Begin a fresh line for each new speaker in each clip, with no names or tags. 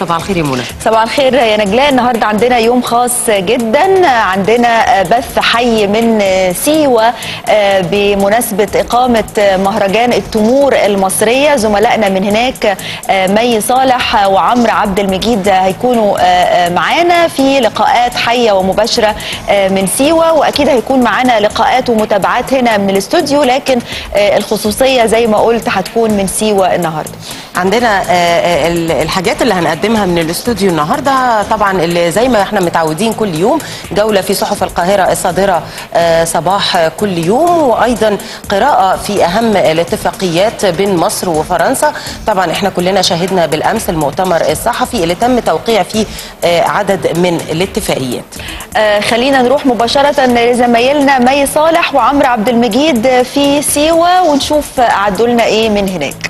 صباح الخير يا منى
صباح الخير يا نجلاء النهارده عندنا يوم خاص جدا عندنا بث حي من سيوه بمناسبه اقامه مهرجان التمور المصريه زملائنا من هناك مي صالح وعمرو عبد المجيد هيكونوا معانا في لقاءات حيه ومباشره من سيوه واكيد هيكون معانا لقاءات ومتابعات هنا من الاستوديو لكن الخصوصيه زي ما قلت هتكون من سيوه النهارده
عندنا الحاجات اللي هنقدمها من الاستوديو النهارده طبعا اللي زي ما احنا متعودين كل يوم جوله في صحف القاهره الصادره صباح كل يوم وايضا قراءه في اهم الاتفاقيات بين مصر وفرنسا طبعا احنا كلنا شاهدنا بالامس المؤتمر الصحفي اللي تم توقيع فيه عدد من الاتفاقيات
خلينا نروح مباشره لزمايلنا مي صالح وعمرو عبد المجيد في سيوه ونشوف عدوا لنا ايه من هناك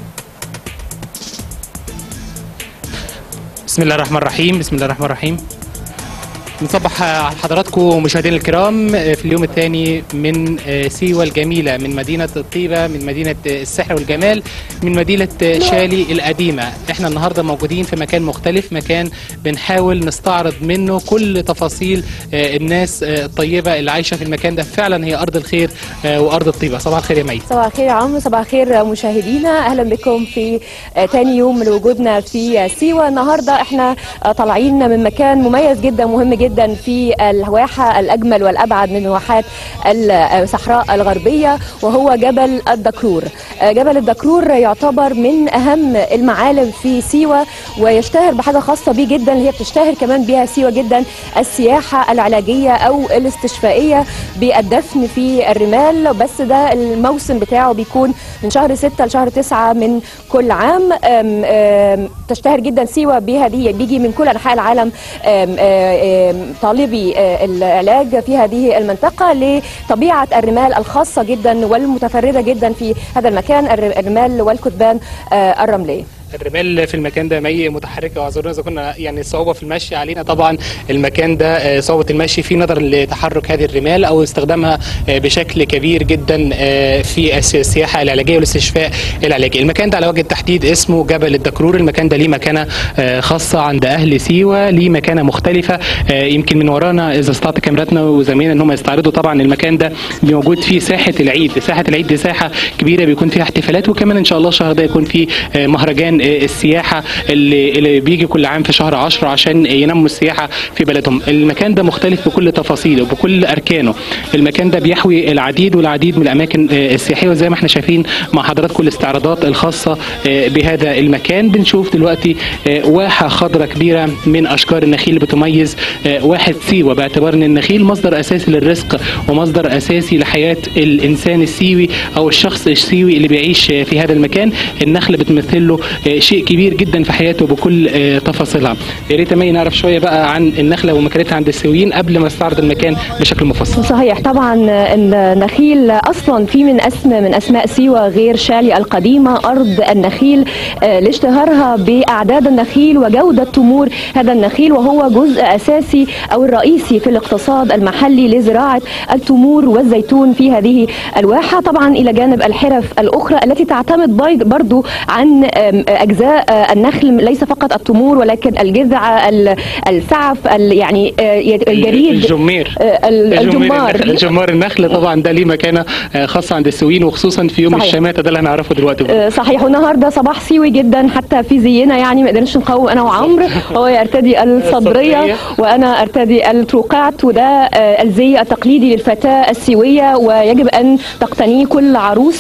بسم الله الرحمن الرحيم بسم الله الرحمن الرحيم نصبح على حضراتكم مشاهدينا الكرام في اليوم الثاني من سيوة الجميلة من مدينة الطيبة من مدينة السحر والجمال من مدينة شالي القديمة احنا النهاردة موجودين في مكان مختلف مكان بنحاول نستعرض منه كل تفاصيل الناس الطيبة اللي عايشة في المكان ده فعلا هي أرض الخير وأرض الطيبة صباح الخير يا مي
صباح الخير يا عمرو صباح الخير مشاهدينا أهلا بكم في تاني يوم لوجودنا في سيوة النهاردة احنا طالعين من مكان مميز جدا مهم جدا جدا في الواحة الأجمل والأبعد من واحات الصحراء الغربية وهو جبل الدكرور جبل الدكرور يعتبر من أهم المعالم في سيوة ويشتهر بحاجة خاصة بيه جدا اللي هي بتشتهر كمان بها سيوة جدا السياحة العلاجية أو الاستشفائية بالدفن في الرمال بس ده الموسم بتاعه بيكون من شهر 6 لشهر 9 من كل عام أم أم تشتهر جدا سيوة بهذه بيجي من كل أنحاء العالم أم طالبي العلاج في هذه المنطقة لطبيعة الرمال الخاصة جدا والمتفردة جدا في هذا المكان الرمال والكثبان الرملية
الرمال في المكان ده مي متحركه واعذرونا اذا كنا يعني صعوبه في المشي علينا طبعا المكان ده صعوبه المشي فيه نظرا لتحرك هذه الرمال او استخدامها بشكل كبير جدا في السياحه العلاجيه والاستشفاء العلاجي المكان ده على وجه التحديد اسمه جبل الدكرور المكان ده ليه مكانه خاصه عند اهل سيوه ليه مكانه مختلفه يمكن من ورانا اذا استطاعت كاميراتنا وزميلنا ان هم يستعرضوا طبعا المكان ده موجود فيه ساحه العيد ساحه العيد دي ساحه كبيره بيكون فيها احتفالات وكمان ان شاء الله الشهر ده يكون فيه مهرجان السياحه اللي, اللي بيجي كل عام في شهر 10 عشان ينموا السياحه في بلدهم المكان ده مختلف بكل تفاصيله وبكل اركانه المكان ده بيحوي العديد والعديد من الاماكن السياحيه وزي ما احنا شايفين مع حضراتكم الاستعراضات الخاصه بهذا المكان بنشوف دلوقتي واحه خضراء كبيره من اشجار النخيل اللي بتميز واحد سيوه باعتبار ان النخيل مصدر اساسي للرزق ومصدر اساسي لحياه الانسان السيوي او الشخص السيوي اللي بيعيش في هذا المكان النخل بتمثل له شيء كبير جدا في حياته بكل تفاصيلها يا ريت مي نعرف شويه بقى عن النخله ومكانتها عند السويين قبل ما نستعرض المكان بشكل مفصل
صحيح طبعا النخيل اصلا في من اسم من اسماء سيوه غير شالي القديمه ارض النخيل لاشتهارها باعداد النخيل وجوده تمور هذا النخيل وهو جزء اساسي او الرئيسي في الاقتصاد المحلي لزراعه التمور والزيتون في هذه الواحه طبعا الى جانب الحرف الاخرى التي تعتمد برضو عن اجزاء النخل ليس فقط التمور ولكن الجذع السعف يعني الجريد
الجمير
الجمار
الجمار النخل طبعا ده ليه مكانه خاصه عند السويين وخصوصا في يوم صحيح. الشماته ده اللي هنعرفه دلوقتي
صحيح والنهارده صباح سيوي جدا حتى في زينا يعني ما قدرناش نقاوم انا وعمرو هو يرتدي الصدريه وانا ارتدي التروقات وده الزي التقليدي للفتاه السيويه ويجب ان تقتنيه كل عروس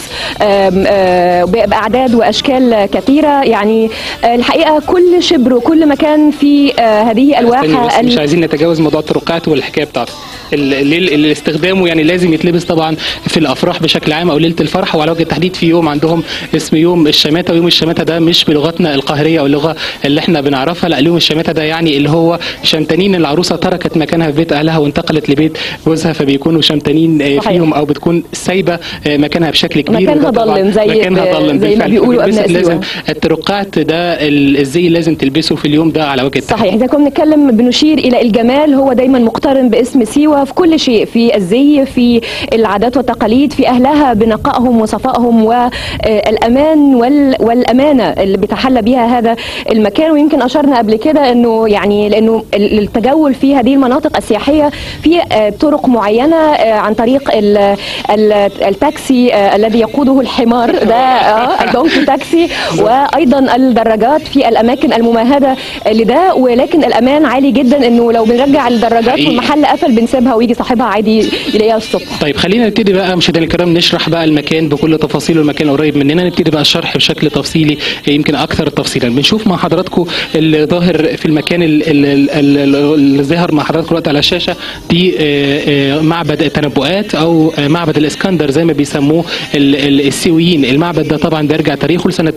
باعداد واشكال كثيره يعني الحقيقه كل شبر وكل مكان في هذه الواحه
مش عايزين نتجاوز موضوع التروقات والحكايه بتاعته اللي استخدامه يعني لازم يتلبس طبعا في الافراح بشكل عام او ليله الفرح وعلى وجه التحديد في يوم عندهم اسم يوم الشماته ويوم الشماته ده مش بلغتنا القاهريه او اللغه اللي احنا بنعرفها لا يوم الشماته ده يعني اللي هو شمتانين العروسه تركت مكانها في بيت اهلها وانتقلت لبيت جوزها فبيكونوا شمتانين فيهم او بتكون سايبه مكانها بشكل كبير
مكانها ضلم زي
مكانها ضلم
زي ما بيقولوا ابناء
لازم الرقعت ده ال- الزي لازم تلبسه في اليوم ده على وجه التحديد
صحيح اذا كنا بنتكلم بنشير الى الجمال هو دايما مقترن باسم سيوه في كل شيء في الزي في العادات والتقاليد في اهلها بنقائهم وصفائهم والامان وال والامانه اللي بيتحلى بها هذا المكان ويمكن اشرنا قبل كده انه يعني لانه ال- التجول في هذه المناطق السياحيه في آه، طرق معينه آه، عن طريق ال- ال- التاكسي آه، الذي يقوده الحمار ده آه، الدونكي تاكسي وايضا الدراجات في الاماكن الممهده لده ولكن الامان عالي جدا انه لو بنرجع الدراجات
حقيقي.
والمحل قفل بنسيبها ويجي صاحبها عادي يلاقيها الصبح
طيب خلينا نبتدي بقى مشاهدينا الكرام نشرح بقى المكان بكل تفاصيله المكان قريب مننا نبتدي بقى الشرح بشكل تفصيلي يمكن اكثر تفصيلا بنشوف مع حضراتكم اللي ظاهر في المكان ال- ال- ال- ال- اللي ظاهر مع حضراتكم دلوقتي على الشاشه دي آه، آه، معبد التنبؤات او آه، معبد الاسكندر زي ما بيسموه ال- ال- السيويين المعبد ده طبعا بيرجع تاريخه لسنه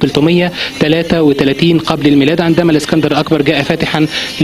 333 قبل الميلاد عندما الاسكندر الاكبر جاء فاتحا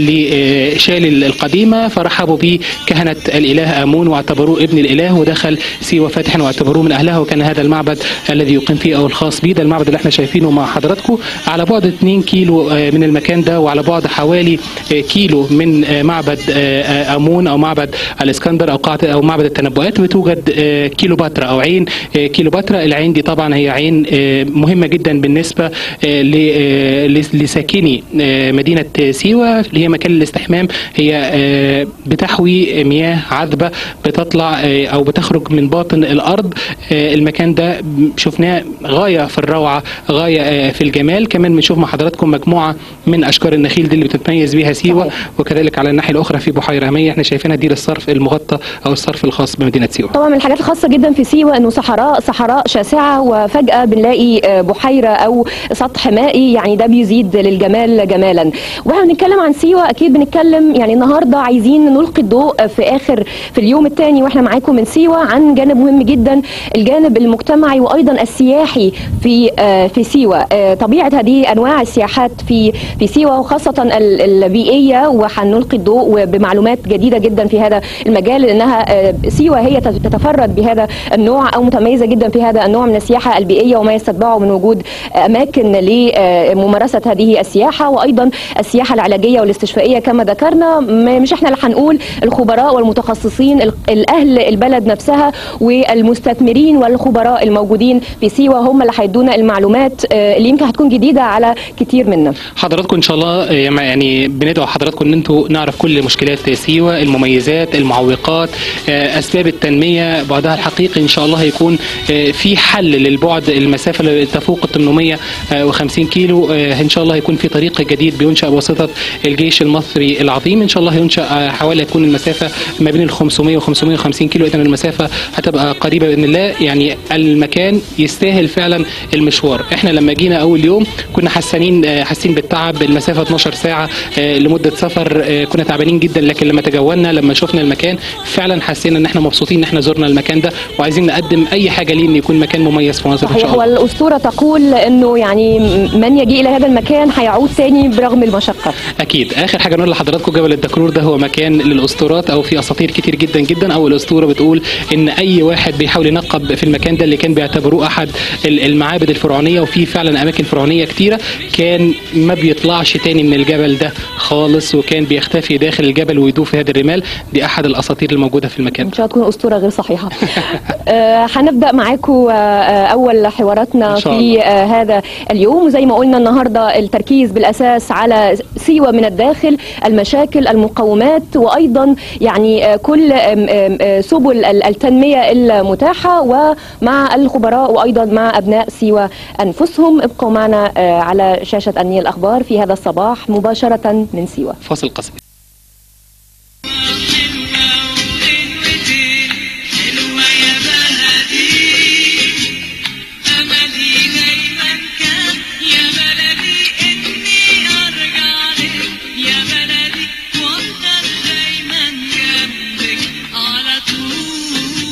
لشال القديمه فرحبوا به كهنه الاله امون واعتبروه ابن الاله ودخل سيوه فاتحا واعتبروه من اهلها وكان هذا المعبد الذي يقيم فيه او الخاص به ده المعبد اللي احنا شايفينه مع حضراتكم على بعد 2 كيلو آه، من المكان ده وعلى بعد حوالي آه، كيلو من آه، معبد آه، آه، امون او معبد الاسكندر او قاعه او معبد التنبؤات بتوجد آه، كيلوباترا او عين آه، كيلوباترا العين دي طبعا هي عين آه، مهمه جدا بالنسبه آه، ل- آه، لس- لساكني آه، مدينه سيوه اللي هي مكان الاستحمام هي آه، بتحوي مياه عذبه بتطلع آه، او بتخرج من باطن الارض آه، المكان ده شفناه غايه في الروعه غايه آه، في الجمال كمان بنشوف مع حضراتكم مجموعه من اشجار النخيل دي اللي بتتميز بيها سيوه
صحيح.
وكذلك على الناحيه الاخرى في بحيره ميه احنا شايفينها دي للصرف المغطى او الصرف الخاص بمدينه سيوه
طبعا من الحاجات الخاصه جدا في سيوه انه صحراء صحراء شاسعه وفجاه بنلاقي آه، بحيره او سطح مائي يعني ده بيزيد للجمال جمالا واحنا بنتكلم عن سيوه اكيد بنتكلم يعني النهارده عايزين نلقي الضوء في اخر في اليوم الثاني واحنا معاكم من سيوه عن جانب مهم جدا الجانب المجتمعي وايضا السياحي في آه، في سيوه آه، طبيعه هذه انواع السياحات في في سيوه وخاصه ال- البيئيه وهنلقي الضوء بمعلومات جديده جدا في هذا المجال لانها آه، سيوه هي تت- تتفرد بهذا النوع او متميزه جدا في هذا النوع من السياحه البيئيه وما يستتبعه من وجود اماكن لممارسه هذه السياحه وايضا السياحه العلاجيه والاستشفائيه كما ذكرنا م- مش احنا اللي هنقول الخبراء والمتخصصين ال- الاهل البلد نفسها والمستثمرين والخبراء الموجودين في سيوه هم اللي هيدونا المعلومات آه، اللي يمكن هتكون جديده على كتير منا
حضراتكم ان شاء الله آه، يعني بندعو حضراتكم ان انتوا نعرف كل مشكلات سيوه المميزات المعوقات آه، اسباب التنميه بعدها الحقيقي ان شاء الله هيكون آه، في حل للبعد المسافه اللي تفوق ال 850 كيلو آه، ان شاء الله هيكون في طريق جديد بينشا بواسطه الجيش المصري العظيم ان شاء الله هينشا آه، حوالي هتكون المسافه ما بين ال 500 و 550 كيلو اذا المسافه هتبقى قريبه باذن الله يعني المكان يستاهل فعلا المشوار احنا لما جينا اول يوم كنا حاسين آه، حاسين بالتعب المسافه 12 ساعه آه، لمده سفر آه، كنا تعبانين جدا لكن لما تجولنا لما شفنا المكان فعلا حسينا ان احنا مبسوطين ان احنا زرنا المكان ده وعايزين نقدم اي حاجه ليه ان يكون مكان مميز في مصر ان
صحيح
شاء الله
والاسطوره تقول انه يعني من يجي الى هذا المكان هيعود ثاني برغم المشقه
اكيد اخر حاجه نقول لحضراتكم جبل الدكرور ده هو مكان للاسطورات او في اساطير كتير جدا جدا اول اسطوره بتقول ان اي واحد بيحاول ينقب في المكان ده اللي كان بيعتبروه احد ال- المعابد الفرعونيه وفي فعلا اماكن فرعونيه كتيره كان ما بيطلعش تاني من الجبل ده خالص وكان بيختفي داخل الجبل ويدوب في هذه الرمال دي احد الاساطير الموجوده في المكان
ان شاء الله تكون اسطوره غير صحيحه آه، هنبدا معاكم آه، آه، اول حواراتنا
إن شاء
في
الله.
آه، هذا اليوم وزي ما قلنا النهارده التركيز بالاساس على سيوه من الداخل المشاكل المقومات وايضا يعني آه، كل آم، آم، آه، سبل ال- التنميه المتاحه ومع الخبراء وايضا مع ابناء سيوه انفسهم ابقوا معنا آه، على شاشه النيل الاخبار في هذا الصباح مباشره من سيوه
فاصل قصير
حلوة يا بلدي أملي دايما كان يا بلدي إني أرجع لك يا بلدي وأفضل دايما جنبك على طول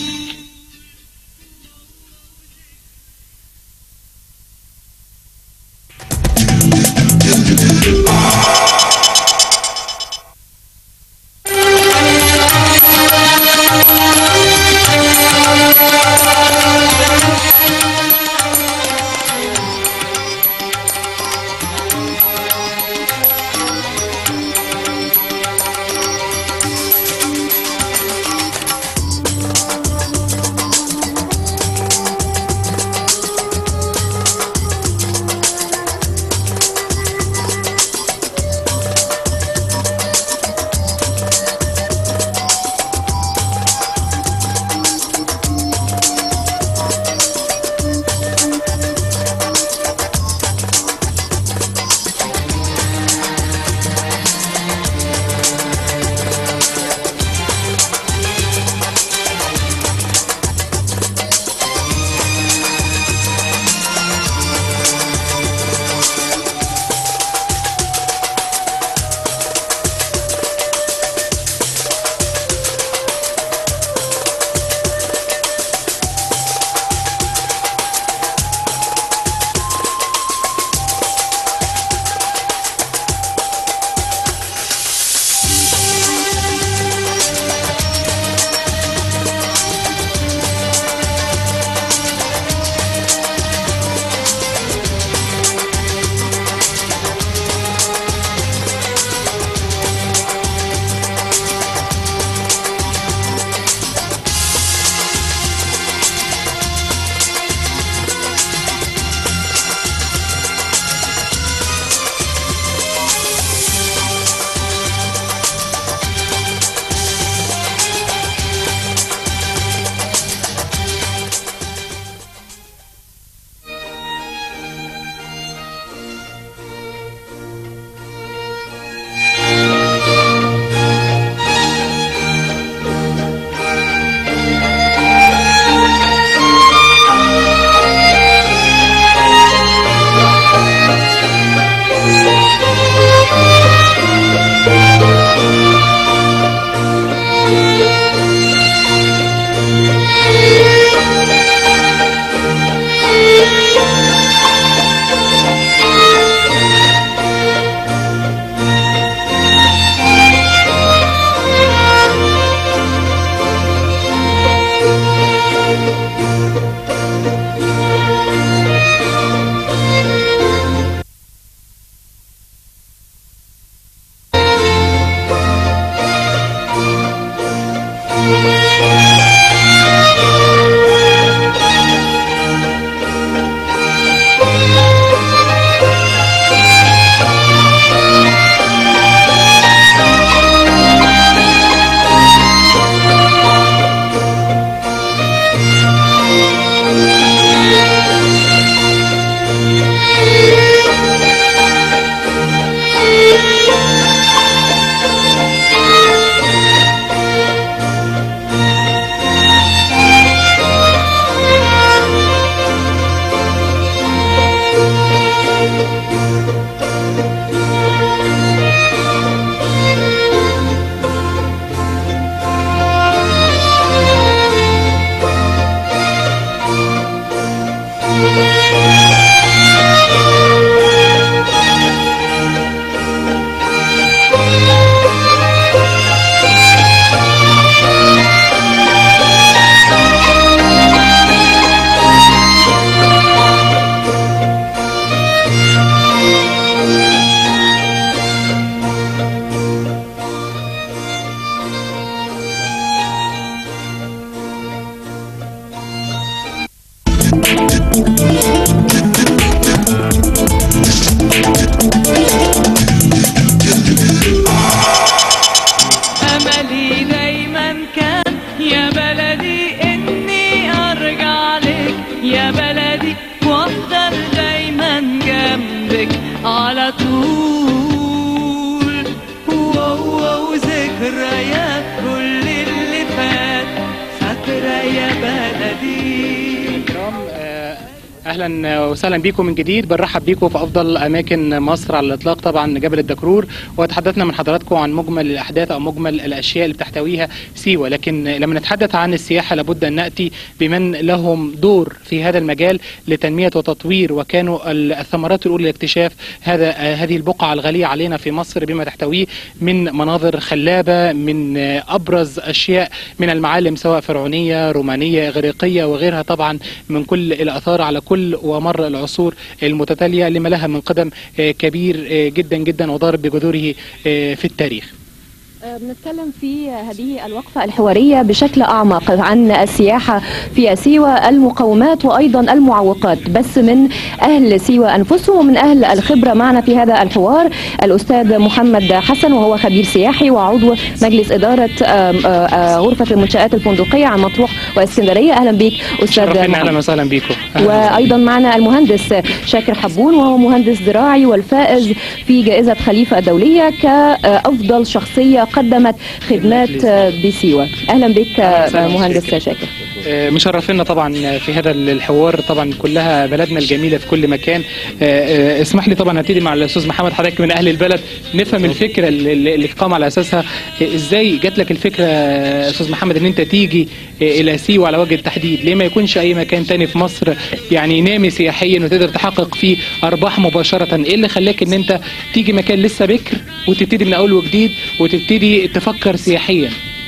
اهلا وسهلا بكم من جديد بنرحب بكم في افضل اماكن مصر على الاطلاق طبعا جبل الدكرور وتحدثنا من حضراتكم عن مجمل الاحداث او مجمل الاشياء اللي بتحتويها سيوه لكن لما نتحدث عن السياحه لابد ان ناتي بمن لهم دور في هذا المجال لتنميه وتطوير وكانوا الثمرات الاولى لاكتشاف هذا هذه البقعه الغاليه علينا في مصر بما تحتويه من مناظر خلابه من ابرز اشياء من المعالم سواء فرعونيه رومانيه اغريقيه وغيرها طبعا من كل الاثار على كل ومر العصور المتتاليه لما لها من قدم آه، كبير آه، جدا جدا وضارب بجذوره آه، في التاريخ
بنتكلم في هذه الوقفة الحوارية بشكل أعمق عن السياحة في سيوة المقومات وأيضا المعوقات بس من أهل سيوة أنفسهم ومن أهل الخبرة معنا في هذا الحوار الأستاذ محمد حسن وهو خبير سياحي وعضو مجلس إدارة آم، آه، آه، غرفة المنشآت الفندقية عن مطروح واسكندرية أهلا بك أستاذ
شرفنا
محمد.
اهلا وسهلا بكم أهلاً.
وايضا معنا المهندس شاكر حبون وهو مهندس زراعي والفائز في جائزه خليفه الدوليه كافضل شخصيه قدمت خدمات بسيوه اهلا بك
وسهلا
مهندس
شاكر.
شاكر
آه، مشرفينا طبعا في هذا الحوار طبعا كلها بلدنا الجميله في كل مكان آه، آه، اسمح لي طبعا ابتدي مع الاستاذ محمد حضرتك من اهل البلد نفهم الفكره اللي اللي قام على اساسها آه، ازاي جات لك الفكره آه، استاذ محمد ان انت تيجي آه، الى سيوه على وجه التحديد ليه ما يكونش اي مكان تاني في مصر يعني نامي سياحيا وتقدر تحقق فيه ارباح مباشره ايه اللي خلاك ان انت تيجي مكان لسه بكر وتبتدي من اول وجديد وتبتدي تفكر سياحيا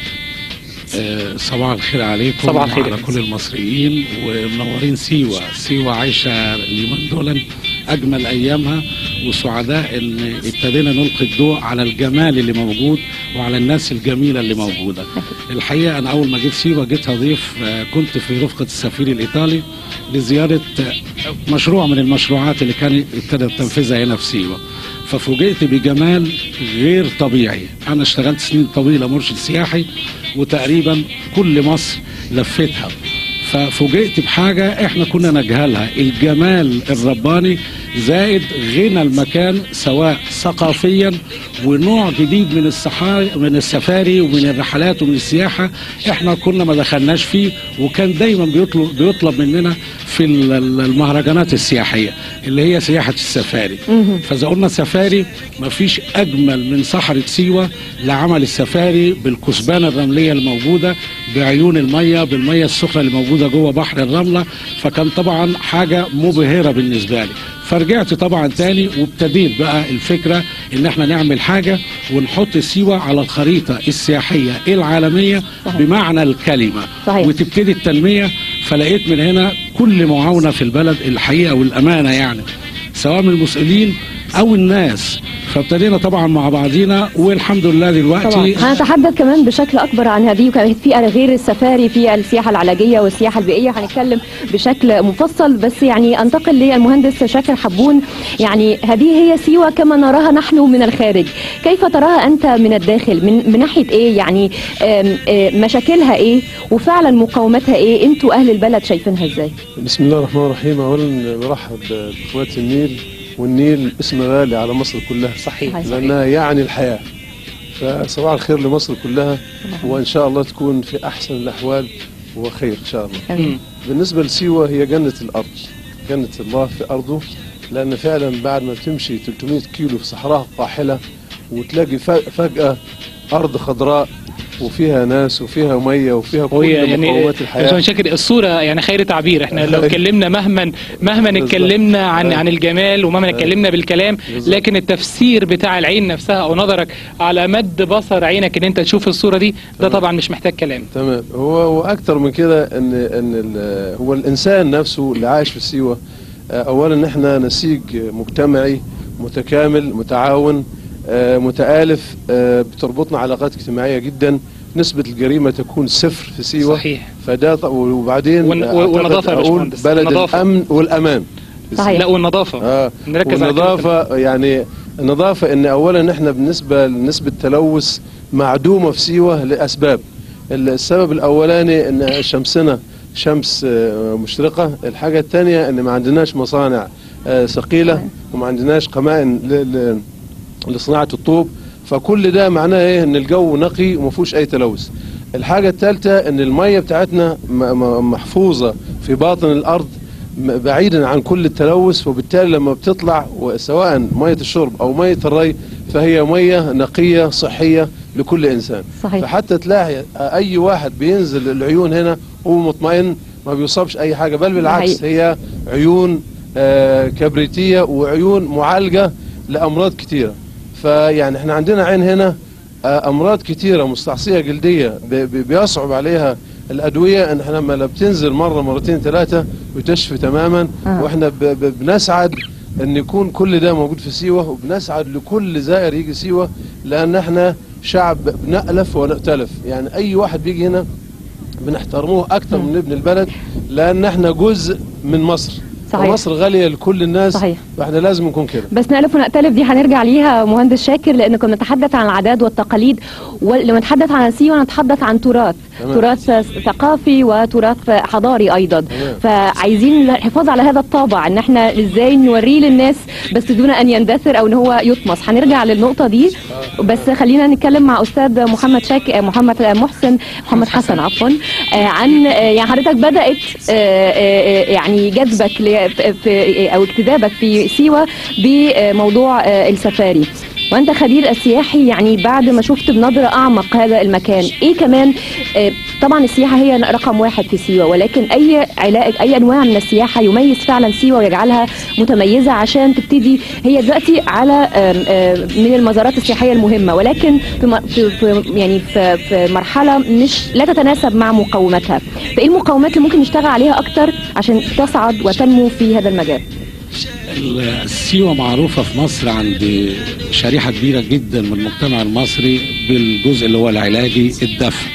آه، صباح الخير عليكم
صباح الخير.
وعلى كل المصريين ومنورين سيوة سيوة عايشة اليومين دول أجمل أيامها وسعداء إن ابتدينا نلقي الضوء على الجمال اللي موجود وعلى الناس الجميلة اللي موجودة الحقيقة أنا أول ما جيت سيوة جيت أضيف آه، كنت في رفقة السفير الإيطالي لزيارة آه، مشروع من المشروعات اللي كان ابتدى تنفيذها هنا في سيوة ففوجئت بجمال غير طبيعي انا اشتغلت سنين طويله مرشد سياحي وتقريبا كل مصر لفيتها ففوجئت بحاجه احنا كنا نجهلها الجمال الرباني زائد غنى المكان سواء ثقافيا ونوع جديد من الصحاري من السفاري ومن الرحلات ومن السياحه احنا كنا ما دخلناش فيه وكان دايما بيطلب بيطلب مننا في ال- ال- المهرجانات السياحيه اللي هي سياحه السفاري فاذا قلنا سفاري مفيش اجمل من صحراء سيوه لعمل السفاري بالكثبان الرمليه الموجوده بعيون الميه بالميه السخنه اللي موجوده جوه بحر الرمله فكان طبعا حاجه مبهره بالنسبه لي فرجعت طبعا تاني وابتديت بقى الفكره ان احنا نعمل حاجه ونحط سيوه على الخريطه السياحيه العالميه
صحيح.
بمعنى الكلمه
صحيح.
وتبتدي التنميه فلقيت من هنا كل معاونه في البلد الحقيقه والامانه يعني سواء من المسؤولين او الناس فابتدينا طبعا مع بعضينا والحمد لله
طبعا
دلوقتي
هنتحدث كمان بشكل اكبر عن هذه وكمان في غير السفاري في السياحه العلاجيه والسياحه البيئيه هنتكلم بشكل مفصل بس يعني انتقل للمهندس شاكر حبون يعني هذه هي سيوه كما نراها نحن من الخارج كيف تراها انت من الداخل من, من ناحيه ايه يعني آم، آم، مشاكلها ايه وفعلا مقاومتها ايه انتوا اهل البلد شايفينها ازاي
بسم الله الرحمن الرحيم اولا برحب باخوات النيل والنيل اسم غالي على مصر كلها
صحيح
لانها يعني الحياه فصباح الخير لمصر كلها وان شاء الله تكون في احسن الاحوال وخير ان شاء الله
مم.
بالنسبه لسيوه هي جنه الارض جنه الله في ارضه لان فعلا بعد ما تمشي 300 كيلو في صحراء قاحله وتلاقي ف- فجاه ارض خضراء وفيها ناس وفيها ميه وفيها كل
وهي يعني
مقومات
عشان
الحياه
شاكر الصوره يعني خير تعبير احنا لو اتكلمنا مهما مهما
بالظبط.
اتكلمنا عن
أيوة.
عن الجمال ومهما اتكلمنا بالكلام
بالظبط.
لكن التفسير بتاع العين نفسها او نظرك على مد بصر عينك ان انت تشوف الصوره دي ده طبعا مش محتاج كلام
تمام هو واكثر من كده ان ان ال- هو الانسان نفسه اللي عايش في سيوه آه، اولا احنا نسيج مجتمعي متكامل متعاون آه، متآلف آه، بتربطنا علاقات اجتماعيه جدا نسبة الجريمة تكون صفر في سيوة
صحيح
فده ط- وبعدين
والن-
أعتقد
والنظافة يا
أقول
باشمهندس،
بلد
النظافة.
الأمن والأمان
صحيح.
لا والنظافه
اه
نركز على كلمة
والنظافه يعني النظافه ان اولا احنا بالنسبه لنسبه تلوث معدومه في سيوه لاسباب السبب الاولاني ان شمسنا شمس آه، مشرقه الحاجه الثانيه ان ما عندناش مصانع آه، ثقيله وما عندناش قمائن ل- ل- لصناعه الطوب فكل ده معناه ايه ان الجو نقي وما فيهوش اي تلوث الحاجه الثالثه ان الميه بتاعتنا م- م- محفوظه في باطن الارض م- بعيدا عن كل التلوث وبالتالي لما بتطلع سواء ميه الشرب او ميه الري فهي ميه نقيه صحيه لكل انسان
صحيح.
فحتى تلاقي اي واحد بينزل العيون هنا هو مطمئن ما بيصابش اي حاجه بل بالعكس هي عيون آه، كبريتيه وعيون معالجه لامراض كتيره فيعني احنا عندنا عين هنا آه، امراض كتيره مستعصيه جلديه ب- ب- بيصعب عليها الادويه ان احنا لما بتنزل مره مرتين ثلاثه وتشفي تماما
آه.
واحنا ب- ب- بنسعد ان يكون كل ده موجود في سيوه وبنسعد لكل زائر يجي سيوه لان احنا شعب بنألف ونأتلف يعني اي واحد بيجي هنا بنحترموه اكثر من ابن البلد لان احنا جزء من مصر
صحيح.
ومصر غاليه لكل الناس
صحيح.
فاحنا لازم نكون كده
بس نألف ونأتلف دي هنرجع ليها مهندس شاكر لأن كنا نتحدث عن العادات والتقاليد ولما نتحدث عن سيوة نتحدث عن تراث
تمام.
تراث ثقافي وتراث حضاري أيضا
تمام.
فعايزين الحفاظ على هذا الطابع ان احنا ازاي نوريه للناس بس دون ان يندثر او ان هو يطمس هنرجع للنقطة دي بس خلينا نتكلم مع أستاذ محمد شاك محمد محسن محمد حسن عفوا آه، عن آه، يعني حضرتك بدأت آه، آه، آه، يعني جذبك ل- في او اجتذابك في سيوة بموضوع آه، السفاري وانت خبير السياحي يعني بعد ما شفت بنظرة اعمق هذا المكان ايه كمان آه، طبعا السياحة هي رقم واحد في سيوة ولكن اي علاج اي انواع من السياحة يميز فعلا سيوة ويجعلها متميزة عشان تبتدي هي دلوقتي على آم، آم، من المزارات السياحية المهمة ولكن في م- في في- يعني في في مرحلة مش لا تتناسب مع مقوماتها فايه المقومات اللي ممكن نشتغل عليها اكتر عشان تصعد وتنمو في هذا المجال
سيوة معروفة في مصر عند شريحة كبيرة جدا من المجتمع المصري بالجزء اللي هو العلاجي الدفع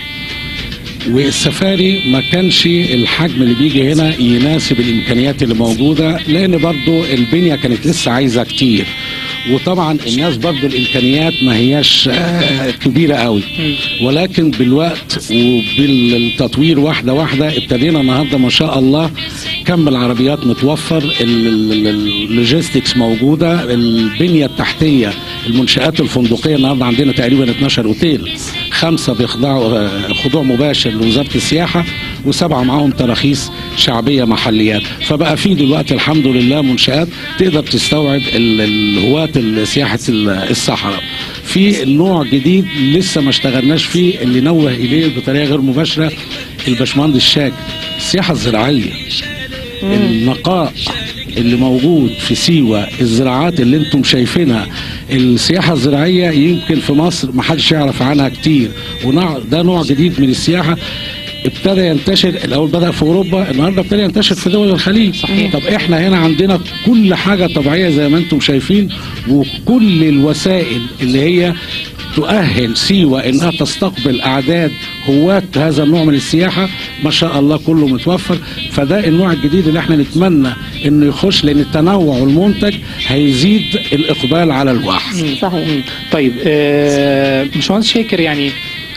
والسفاري ما كانش الحجم اللي بيجي هنا يناسب الامكانيات اللي موجوده لان برضو البنيه كانت لسه عايزه كتير وطبعا الناس برضو الامكانيات ما هياش آه، كبيره قوي ولكن بالوقت وبالتطوير واحده واحده ابتدينا النهارده ما شاء الله كم العربيات متوفر ال- ال- ال- اللوجيستكس موجوده البنيه التحتيه المنشات الفندقيه النهارده عندنا تقريبا 12 اوتيل خمسه بيخضعوا آه، خضوع مباشر لوزاره السياحه وسبعه معاهم تراخيص شعبيه محليات فبقى في دلوقتي الحمد لله منشات تقدر تستوعب ال- الهواة سياحه ال- الصحراء في نوع جديد لسه ما اشتغلناش فيه اللي نوه اليه بطريقه غير مباشره الباشمهندس شاك السياحه الزراعيه النقاء اللي موجود في سيوة الزراعات اللي انتم شايفينها السياحة الزراعية يمكن في مصر ما حدش يعرف عنها كتير ونوع ده نوع جديد من السياحة ابتدى ينتشر الاول بدا في اوروبا النهارده ابتدى ينتشر في دول الخليج صحيح. طب احنا هنا عندنا كل حاجه طبيعيه زي ما انتم شايفين وكل الوسائل اللي هي تؤهل سيوة انها تستقبل اعداد هواة هذا النوع من السياحة ما شاء الله كله متوفر فده النوع الجديد اللي احنا نتمنى انه يخش لان التنوع المنتج هيزيد الاقبال على الواحد
صحيح
طيب آه، باشمهندس شاكر يعني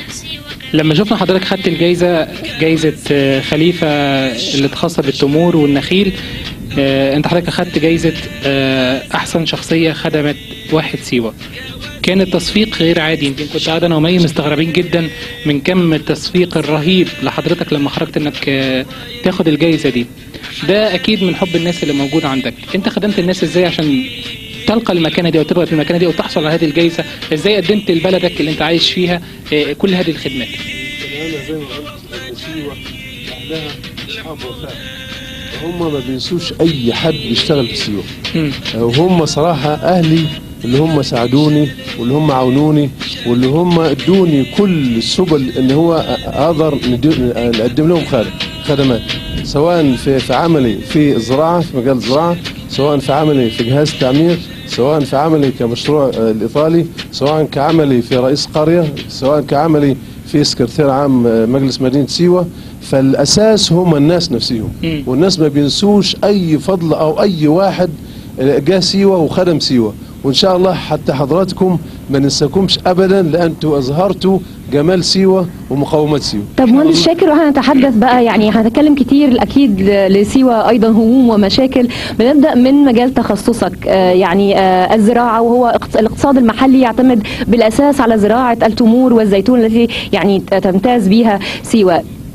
لما شفنا حضرتك خدت الجايزه جايزه آه، خليفه اللي خاصه بالتمور والنخيل آه، انت حضرتك اخدت جايزه آه، احسن شخصيه خدمت واحد سيوه كان التصفيق غير عادي يمكن كنت قاعد انا ومي مستغربين جدا من كم التصفيق الرهيب لحضرتك لما خرجت انك آه، تاخد الجايزه دي ده اكيد من حب الناس اللي موجوده عندك انت خدمت الناس ازاي عشان تلقى المكانه دي او تبقى في المكانه دي او تحصل على هذه الجائزه ازاي قدمت لبلدك اللي انت عايش فيها آه، كل هذه الخدمات
انا زي ما قلت إن سيوه اهلها اصحاب وفاء هم ما بينسوش اي حد بيشتغل في سيوه
مم.
وهم صراحه اهلي اللي هم ساعدوني واللي هم عاونوني واللي هم ادوني كل السبل ان هو اقدر ندي- نقدم لهم خدم خدمات سواء في في عملي في الزراعه في مجال الزراعه سواء في عملي في جهاز التعمير سواء في عملي كمشروع آه، الايطالي سواء كعملي في رئيس قريه سواء كعملي في سكرتير عام آه، مجلس مدينه سيوه فالاساس هم الناس نفسهم
مم.
والناس ما بينسوش اي فضل او اي واحد جاء سيوه وخدم سيوه وان شاء الله حتى حضراتكم ما ننساكمش ابدا لانتم اظهرتوا جمال سيوه ومقاومات سيوه
طب مهندس شاكر وهنتحدث بقى يعني هنتكلم كتير اكيد ل- لسيوة ايضا هموم ومشاكل بنبدا من مجال تخصصك آه، يعني آه، الزراعه وهو اقت- الاقتصاد المحلي يعتمد بالاساس على زراعه التمور والزيتون التي يعني ت- تمتاز بها سيوة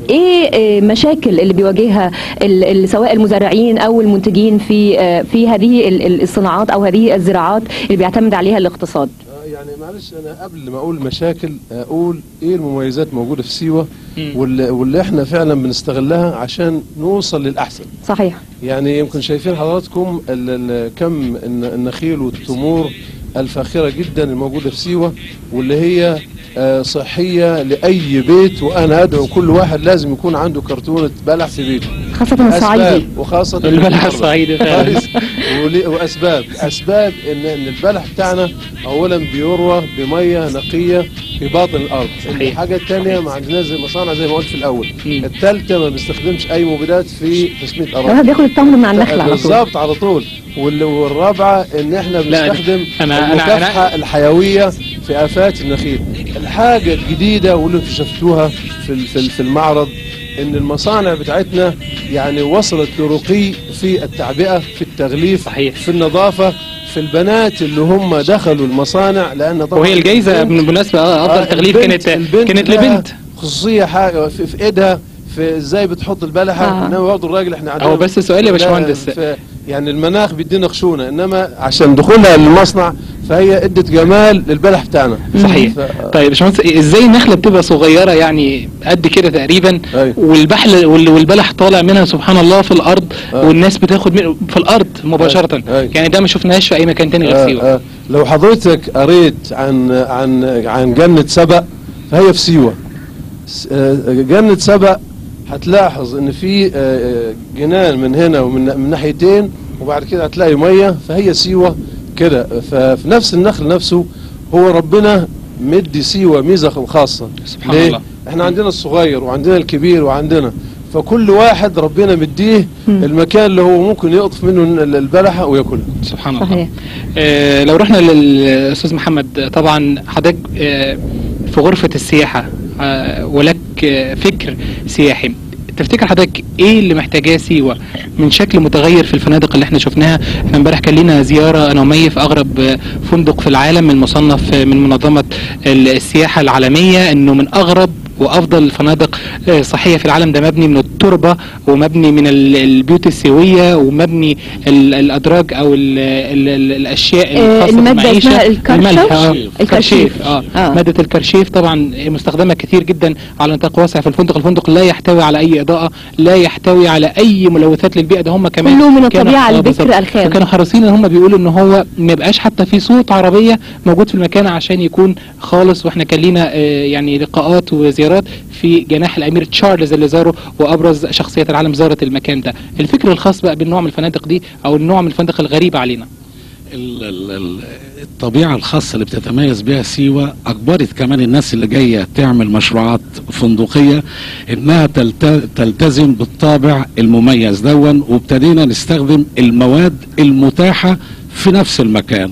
ايه آه، مشاكل اللي بيواجهها ال- ال- سواء المزارعين او المنتجين في آه، في هذه ال- ال- الصناعات او هذه الزراعات اللي بيعتمد عليها الاقتصاد
آه، يعني معلش انا قبل ما اقول مشاكل اقول ايه المميزات موجوده في سيوه
مم.
واللي, واللي احنا فعلا بنستغلها عشان نوصل للاحسن
صحيح
يعني يمكن شايفين حضراتكم ال- ال- كم الن- النخيل والتمور الفاخره جدا الموجوده في سيوه واللي هي آه، صحيه لاي بيت وانا ادعو كل واحد لازم يكون عنده كرتونه بلح في بيته
خاصة الصعيدي
أسباب وخاصة
البلح الصعيدي فعلا.
كويس. ولي- وأسباب أسباب إن إن البلح بتاعنا أولا بيروى بمية نقية في باطن الأرض
صحيح.
الحاجة الثانية ما عندناش زي مصانع زي ما قلت في الأول
مم.
الثالثة ما بنستخدمش أي مبيدات في تسمية
الواحد
أراضي
بياخد التمر من على النخل على طول
بالظبط على طول وال- والرابعة إن إحنا
لا، أنا-
بنستخدم
أنا- أنا-
المكافحة الحيوية في آفات النخيل الحاجة الجديدة واللي اكتشفتوها في ال- في ال- في المعرض ان المصانع بتاعتنا يعني وصلت لرقي في التعبئه في التغليف
صحيح.
في النظافه في البنات اللي هم دخلوا المصانع لان طبعا
وهي الجائزه
البنت-
بالمناسبه اه
آه،
افضل تغليف
البنت-
كانت
البنت
كانت
لها
لبنت
خصوصيه حاجه في, في ايدها في ازاي بتحط البلحه
آه.
انما برضه الراجل احنا عندنا
هو بس سؤال يا
لا،
باشمهندس.
في- يعني المناخ بيدينا خشونه انما عشان دخولها للمصنع فهي ادت جمال للبلح بتاعنا
صحيح
ف-
طيب يا باشمهندس ازاي النخله بتبقى صغيره يعني قد كده تقريبا
أيوة.
والبحل وال- والبلح طالع منها سبحان الله في الارض
آه.
والناس بتاخد منه في الارض مباشره
أيوة.
يعني ده ما شفناهاش في اي مكان تاني غير
آه
سيوه
آه لو حضرتك قريت عن عن عن جنة سبأ فهي في سيوة س- آه، جنة سبأ هتلاحظ ان في آه، جنان من هنا ومن من ناحيتين وبعد كده هتلاقي ميه فهي سيوة كده ففي نفس النخل نفسه هو ربنا مدي سيوة ميزة خاصة
سبحان
ليه؟
الله.
احنا عندنا الصغير وعندنا الكبير وعندنا فكل واحد ربنا مديه المكان اللي هو ممكن يقطف منه البلحة وياكلها
سبحان الله
صحيح
آه لو رحنا للاستاذ محمد طبعا حضرتك آه في غرفه السياحه آه ولك آه فكر سياحي تفتكر حضرتك ايه اللي محتاجاه سيوه من شكل متغير في الفنادق اللي احنا شفناها احنا امبارح كان لينا زياره انا ومي في اغرب آه، فندق في العالم المصنف آه، من منظمه السياحه العالميه انه من اغرب وافضل الفنادق آه، صحيه في العالم ده مبني من التربه ومبني من ال- البيوت السويه ومبني ال- الادراج او ال ال ال الاشياء
آه،
الخاصه
المادة
بالمعيشه
اسمها الكرشف؟
الملح آه،
الكرشيف.
الكرشيف اه
آه.
ماده الكرشيف طبعا مستخدمه كتير جدا على نطاق واسع في الفندق الفندق لا يحتوي على اي اضاءه لا يحتوي على اي ملوثات للبيئه ده هم كمان
كله من
كانوا-
الطبيعة
آه،
البكر
بالظبط.
الخام.
فكانوا حريصين ان هم بيقولوا ان هو ما يبقاش حتى في صوت عربيه موجود في المكان عشان يكون خالص واحنا كان لينا آه، يعني لقاءات وزيارات في جناح الامير تشارلز اللي زاره وابرز شخصيات العالم زارت المكان ده الفكر الخاص بقى بالنوع من الفنادق دي او النوع من الفنادق الغريبه علينا
ال- ال- ال- الطبيعة الخاصة اللي بتتميز بها سيوة أجبرت كمان الناس اللي جاية تعمل مشروعات فندقية إنها تلت- تلتزم بالطابع المميز دون وابتدينا نستخدم المواد المتاحة في نفس المكان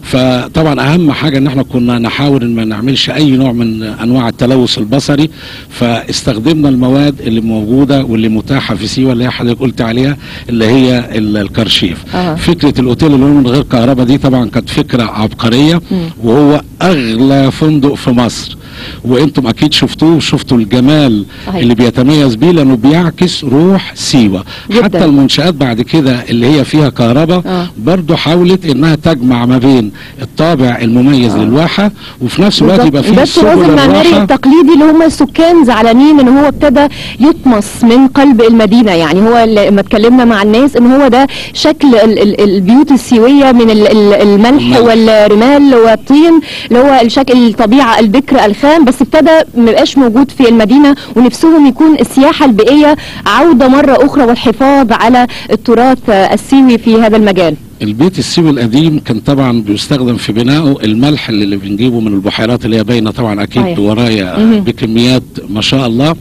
فطبعا اهم حاجه ان احنا كنا نحاول ان ما نعملش اي نوع من انواع التلوث البصري فاستخدمنا المواد اللي موجوده واللي متاحه في سيوه اللي هي حضرتك قلت عليها اللي هي ال- الكرشيف
آه.
فكره الاوتيل اللي هو من غير كهرباء دي طبعا كانت فكره عبقريه وهو اغلى فندق في مصر وانتم اكيد شفتوه شفتوا الجمال
صحيح.
اللي بيتميز بيه لانه بيعكس روح سيوه
جداً.
حتى المنشات بعد كده اللي هي فيها كهرباء
آه.
برضو حاولت انها تجمع ما بين الطابع المميز للواحه وفي نفس الوقت يبقى
بالظبط.
فيه
بس الطراز
سبل
المعماري
الراحه
التقليدي اللي هم السكان زعلانين ان هو ابتدى يطمس من قلب المدينه يعني هو ال- لما اتكلمنا مع الناس ان هو ده شكل ال- ال- البيوت السيويه من ال- ال- الملح
الملح.
والرمال والطين اللي هو الشكل الطبيعه البكر الخام بس ابتدى ما يبقاش موجود في المدينه ونفسهم يكون السياحه البيئيه عوده مره اخرى والحفاظ على التراث آه، السيوي في هذا المجال
البيت السيوي القديم كان طبعا بيستخدم في بنائه الملح اللي اللي بنجيبه من البحيرات اللي هي باينه طبعا اكيد
صحيح.
ورايا
مهم.
بكميات ما شاء الله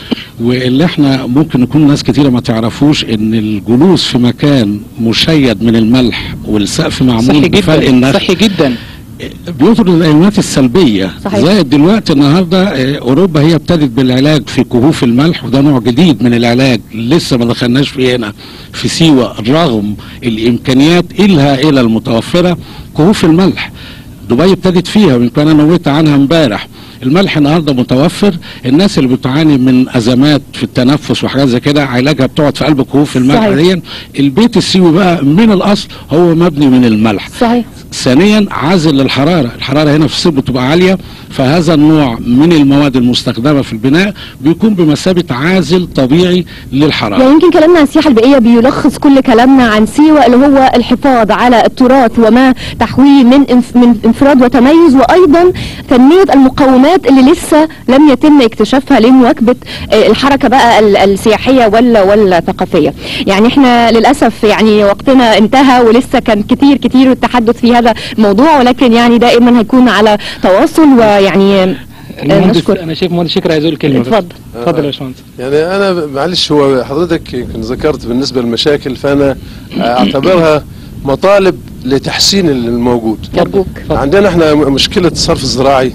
واللي احنا ممكن يكون ناس كتيره ما تعرفوش ان الجلوس في مكان مشيد من الملح والسقف معمول
صحي
بفرق
جدا
النخل
صحي جدا
بيطرد الايونات السلبيه
صحيح.
زائد دلوقتي النهارده آه، اوروبا هي ابتدت بالعلاج في كهوف الملح وده نوع جديد من العلاج لسه ما دخلناش فيه هنا في سيوه رغم الامكانيات الهائله المتوفره كهوف الملح دبي ابتدت فيها ويمكن انا نويت عنها امبارح الملح النهارده متوفر الناس اللي بتعاني من ازمات في التنفس وحاجات زي كده علاجها بتقعد في قلب كهوف الملح
صحيح.
دي البيت السيوي بقى من الاصل هو مبني من الملح
صحيح
ثانيا عازل للحراره الحراره هنا في الصيف بتبقى عاليه فهذا النوع من المواد المستخدمه في البناء بيكون بمثابه عازل طبيعي للحراره
يعني يمكن كلامنا عن السياحة البيئية بيلخص كل كلامنا عن سيوة اللي هو الحفاظ على التراث وما تحويه من انف من انفراد وتميز وأيضا تنمية المقومات اللي لسه لم يتم اكتشافها لمواكبة آه، الحركة بقى ال- السياحية ولا ولا ثقافية يعني احنا للأسف يعني وقتنا انتهى ولسه كان كتير كتير التحدث في هذا الموضوع ولكن يعني دائما هيكون على تواصل ويعني آه،
المهندس
نشكر
انا شايف مهندس شكرا عايز يقول كلمه بس.
اتفضل.
اتفضل يا باشمهندس
يعني انا معلش هو حضرتك يمكن ذكرت بالنسبه للمشاكل فانا اعتبرها مطالب لتحسين الموجود
أرجوك
عندنا احنا مشكله الصرف الزراعي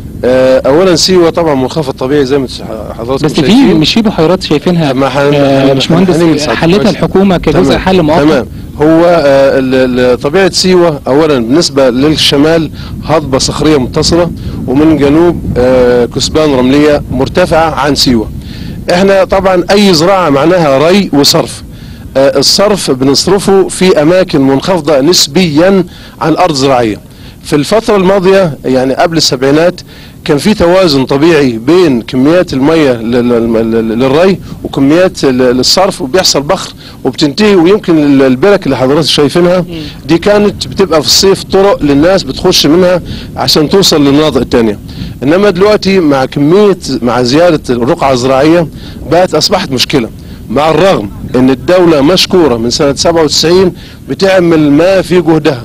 آه، اولا سيوه طبعا منخفض طبيعي زي ما حضراتكم
بس في
شايفين.
مش في بحيرات شايفينها
ما حن-
آه،
حن-
يا باشمهندس
حنين سعد.
حلتها
كويس.
الحكومه كجزء
تمام.
حل مؤقت
تمام هو آه، ال- ال- طبيعه سيوه اولا بالنسبه للشمال هضبه صخريه متصله ومن جنوب آه، كثبان رمليه مرتفعه عن سيوه احنا طبعا اي زراعه معناها ري وصرف آه، الصرف بنصرفه في اماكن منخفضه نسبيا عن ارض زراعيه في الفتره الماضيه يعني قبل السبعينات كان في توازن طبيعي بين كميات الميه لل- لل- للري وكميات ال- للصرف وبيحصل بخر وبتنتهي ويمكن ال- البرك اللي حضرتك شايفينها دي كانت بتبقى في الصيف طرق للناس بتخش منها عشان توصل للمناطق التانية انما دلوقتي مع كميه مع زياده الرقعه الزراعيه بقت اصبحت مشكله مع الرغم ان الدوله مشكوره من سنه 97 بتعمل ما في جهدها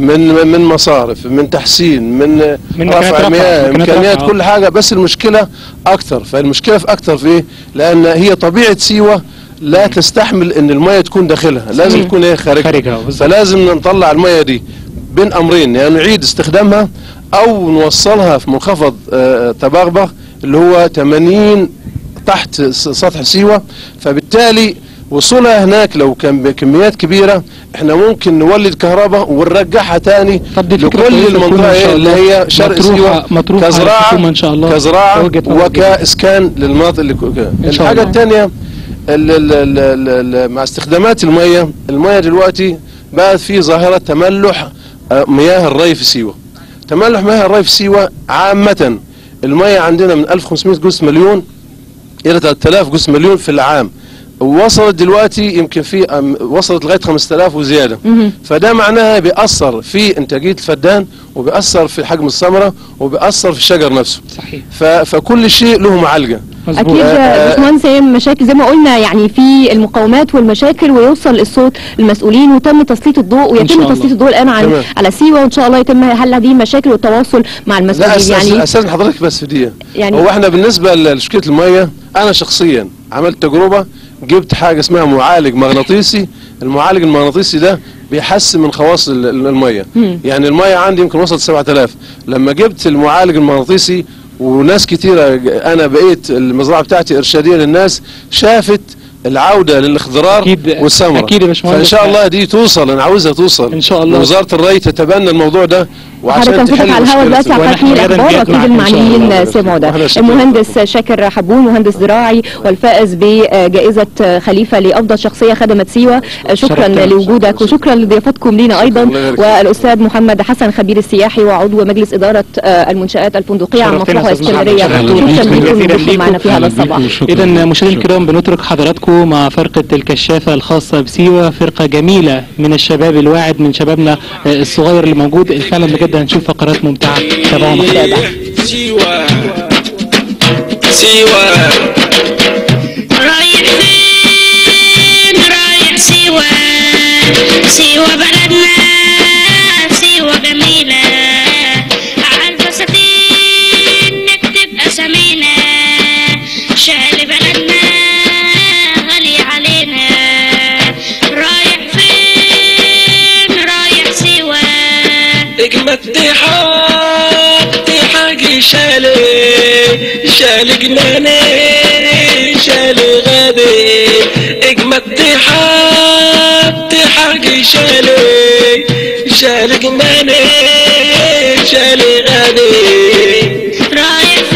من من مصارف من تحسين من,
من إمكانيات
رفع
رفع،
مياه
إمكانيات
امكانيات
رفع.
كل حاجه بس المشكله اكتر فالمشكله في اكتر في ايه لان هي طبيعه سيوه لا تستحمل ان الميه تكون داخلها لازم تكون ايه خارجها
خارجها، بالظبط.
فلازم نطلع الميه دي بين امرين يعني نعيد استخدامها او نوصلها في منخفض آه، تبغبغ اللي هو 80 تحت س- سطح سيوه فبالتالي وصولها هناك لو كان بكميات كبيره احنا ممكن نولد كهرباء ونرجعها تاني
طب دي فكرة
لكل
كويسة تكون
المنطقه
إن شاء
إيه اللي
الله
هي شرق
مطروحة-
سيوه
مطروحة على
كزراعه
الحكومة إن شاء الله.
كزراعه
وجهة نظر جديدة.
وكاسكان للمناطق اللي كو-
إن شاء
الحاجه
الله.
الثانيه ال- ال- ال- ال- ال- مع استخدامات الميه الميه دلوقتي بقت في ظاهره تملح آه، مياه الري في سيوه تملح مياه الري في سيوه عامه الميه عندنا من 1500 جزء مليون الى 3000 جزء مليون في العام وصلت دلوقتي يمكن في أم- وصلت لغايه 5000 وزياده فده معناها بيأثر في انتاجيه الفدان وبيأثر في حجم الثمره وبيأثر في الشجر نفسه
صحيح
ف... فكل شيء له معالجه
مظبوط
اكيد
آه،
باشمهندس هي مشاكل زي ما قلنا يعني في المقاومات والمشاكل ويوصل الصوت للمسؤولين وتم تسليط الضوء
شاء
ويتم
الله.
تسليط الضوء الان عن
تمام.
على سيوه وان شاء الله يتم حل هذه المشاكل والتواصل مع
لا
المسؤولين
أساس
يعني
اساسا حضرتك بس في دي
يعني-
هو احنا بالنسبه لمشكله الميه انا شخصيا عملت تجربه جبت حاجه اسمها معالج مغناطيسي المعالج المغناطيسي ده بيحسن من خواص ال- ال- الميه يعني الميه عندي يمكن وصلت 7000 لما جبت المعالج المغناطيسي وناس كتيره ج- انا بقيت المزرعه بتاعتي ارشاديه للناس شافت العوده للاخضرار
أكيد-
والثمره
أكيد يا باشمهندس.
فان شاء الله دي توصل انا عاوزها توصل
إن شاء الله.
وزاره الري تتبنى الموضوع ده
حضرتك
وعشان
صوتك
تحل
على الهواء
مشكلة
دلوقتي
وأنا
عقدتني
غدا
الاخبار
جاي
واكيد
معاك إن شاء الله.
المعنيين سمعوا ده
وإحنا شكراً.
المهندس شاكر حبون مهندس زراعي والفائز بجائزه خليفه لافضل شخصيه خدمت سيوه شكرا
شرفتنا.
لوجودك وشكرا لضيافتكم لينا ايضا
الله يبارك فيك.
والاستاذ محمد حسن خبير السياحي وعضو مجلس اداره آه، المنشات الفندقيه عن
شرفتنا
مطروح
يا أستاذ محمد.
واسكندريه
شرفتنا.
شكرا لكم
جزيلاً
وجودكم معنا في هذا
أهلا بيكم
الصباح
وشكراً.
اذا مشاهدينا
شكراً.
الكرام بنترك حضراتكم مع فرقه الكشافه الخاصه بسيوه فرقه جميله من الشباب الواعد من شبابنا آه، الصغير اللي موجود فعلا بجد هنشوف فقرات ممتعه تابعونا
سيوة سيوة
رايح فين رايح سيوة سيوة بلدنا سيوة جميلة عالفساتين نكتب أسامينا شهل بلدنا غالي علينا رايح فين رايح سيوة
اجمد حق حاجة شالي شالي جناني شالي غادي اجمد حق حاجة شالي شالي جناني شالي غادي
رايح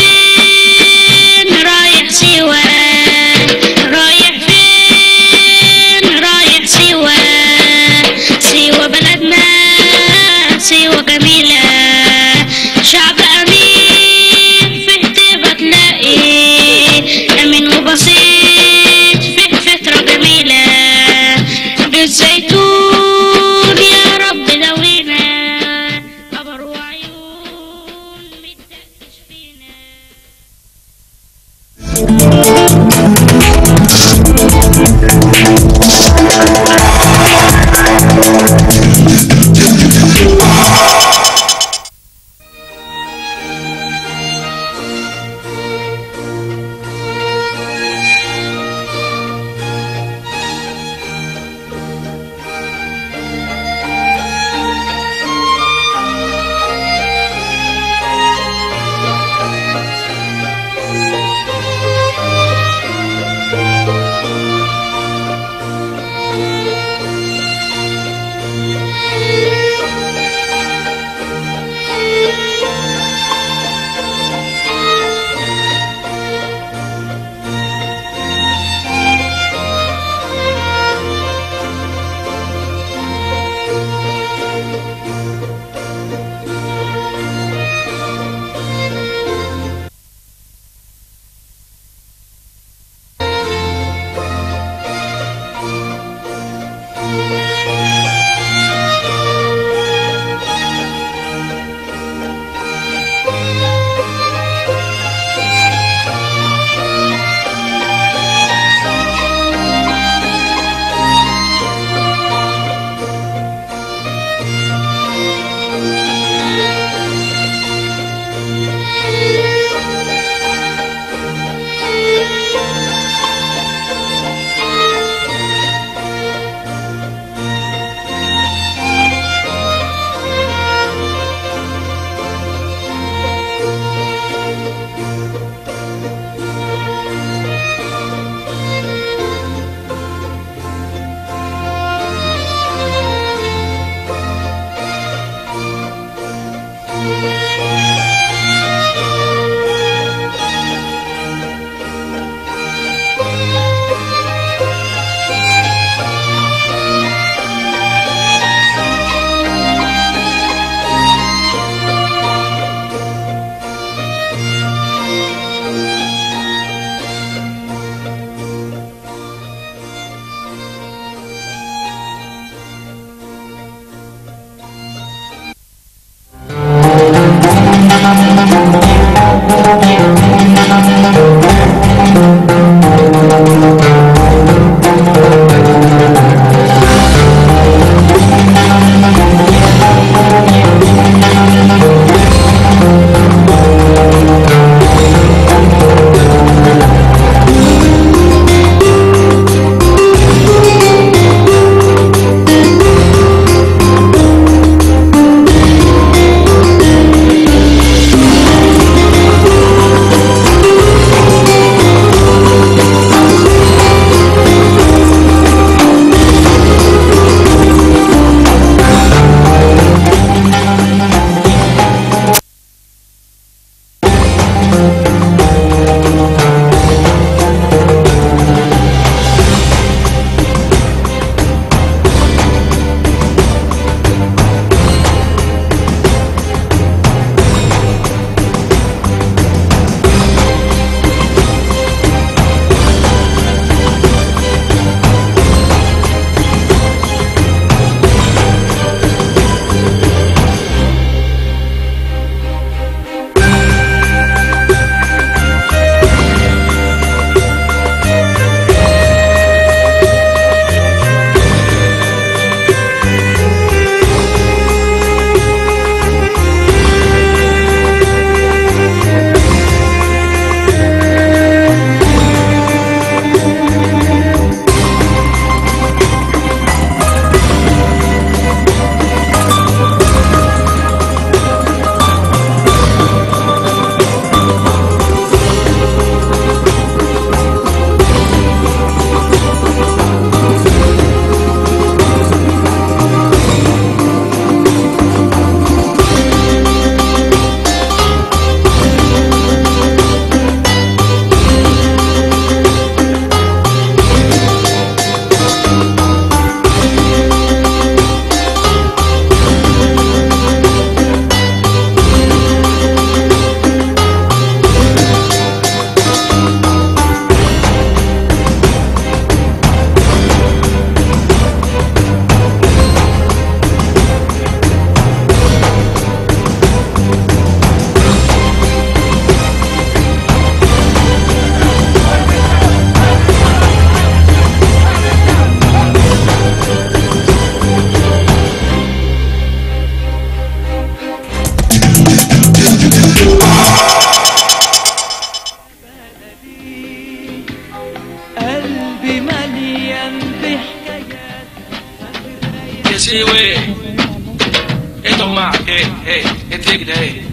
سيوي انتوا مع ايه ايه اديك ده ايه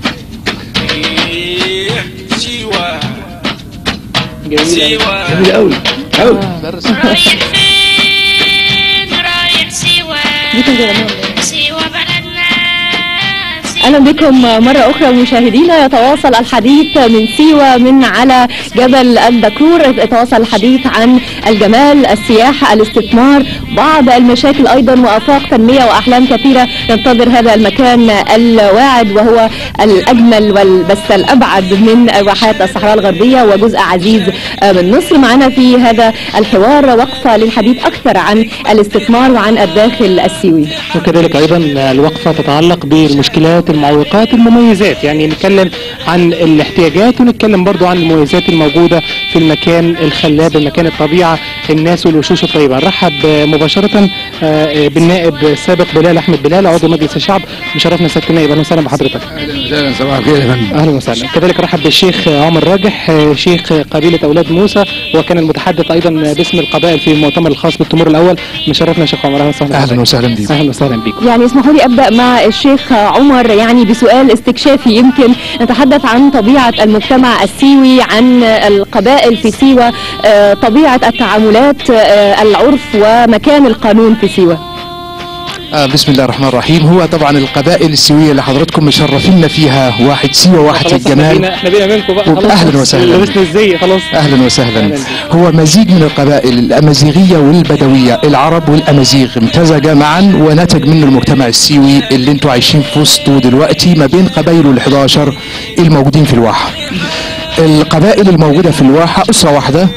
إيه، سيوة
جميل
سيوة
جميل قوي قوي
رايح فين رايح سيوة سيوة بلدنا
اهلا بكم مره اخرى مشاهدينا يتواصل الحديث من سيوه من على جبل الدكرور يتواصل الحديث عن الجمال السياحه الاستثمار بعض المشاكل ايضا وافاق تنميه واحلام كثيره ننتظر هذا المكان الواعد وهو الاجمل والبس الابعد من واحات الصحراء الغربيه وجزء عزيز من مصر معنا في هذا الحوار وقفه للحديث اكثر عن الاستثمار وعن الداخل السيوي
وكذلك ايضا الوقفه تتعلق بالمشكلات المعوقات المميزات يعني نتكلم عن الاحتياجات ونتكلم برضو عن المميزات الموجوده في المكان الخلاب المكان الطبيعه الناس والوشوش الطيبه نرحب مباشره آه، بالنائب السابق بلال احمد بلال عضو مجلس الشعب مشرفنا سياده النائب اهلا وسهلا بحضرتك
اهلا صباح الخير يا فندم
اهلا وسهلا كذلك رحب بالشيخ عمر راجح آه، شيخ قبيله اولاد موسى وكان المتحدث ايضا باسم القبائل في المؤتمر الخاص بالتمور الاول مشرفنا يا شيخ عمر اهلا وسهلا
اهلا
بحضرتك.
وسهلا بكم
اهلا وسهلا بكم
يعني اسمحوا لي ابدا مع الشيخ عمر يعني بسؤال استكشافي يمكن نتحدث عن طبيعه المجتمع السيوي عن القبائل في سيوه آه، طبيعه التعاملات آه، العرف ومكان القانون في سيوه
آه بسم الله الرحمن الرحيم هو طبعا القبائل السويه اللي حضراتكم مشرفين فيها واحد سيوه واحد
خلاص احنا
الجمال
بينا احنا بينا منكم بقى
وب-
خلاص
أهلاً وسهلاً.
لبسنا ازاي خلاص
اهلا وسهلا
أهلاً بك.
هو مزيج من القبائل الامازيغيه والبدويه العرب والامازيغ امتزج معا ونتج منه المجتمع السيوي اللي انتوا عايشين في وسطه دلوقتي ما بين قبائله ال11 الموجودين في الواحه القبائل الموجودة في الواحة أسرة واحدة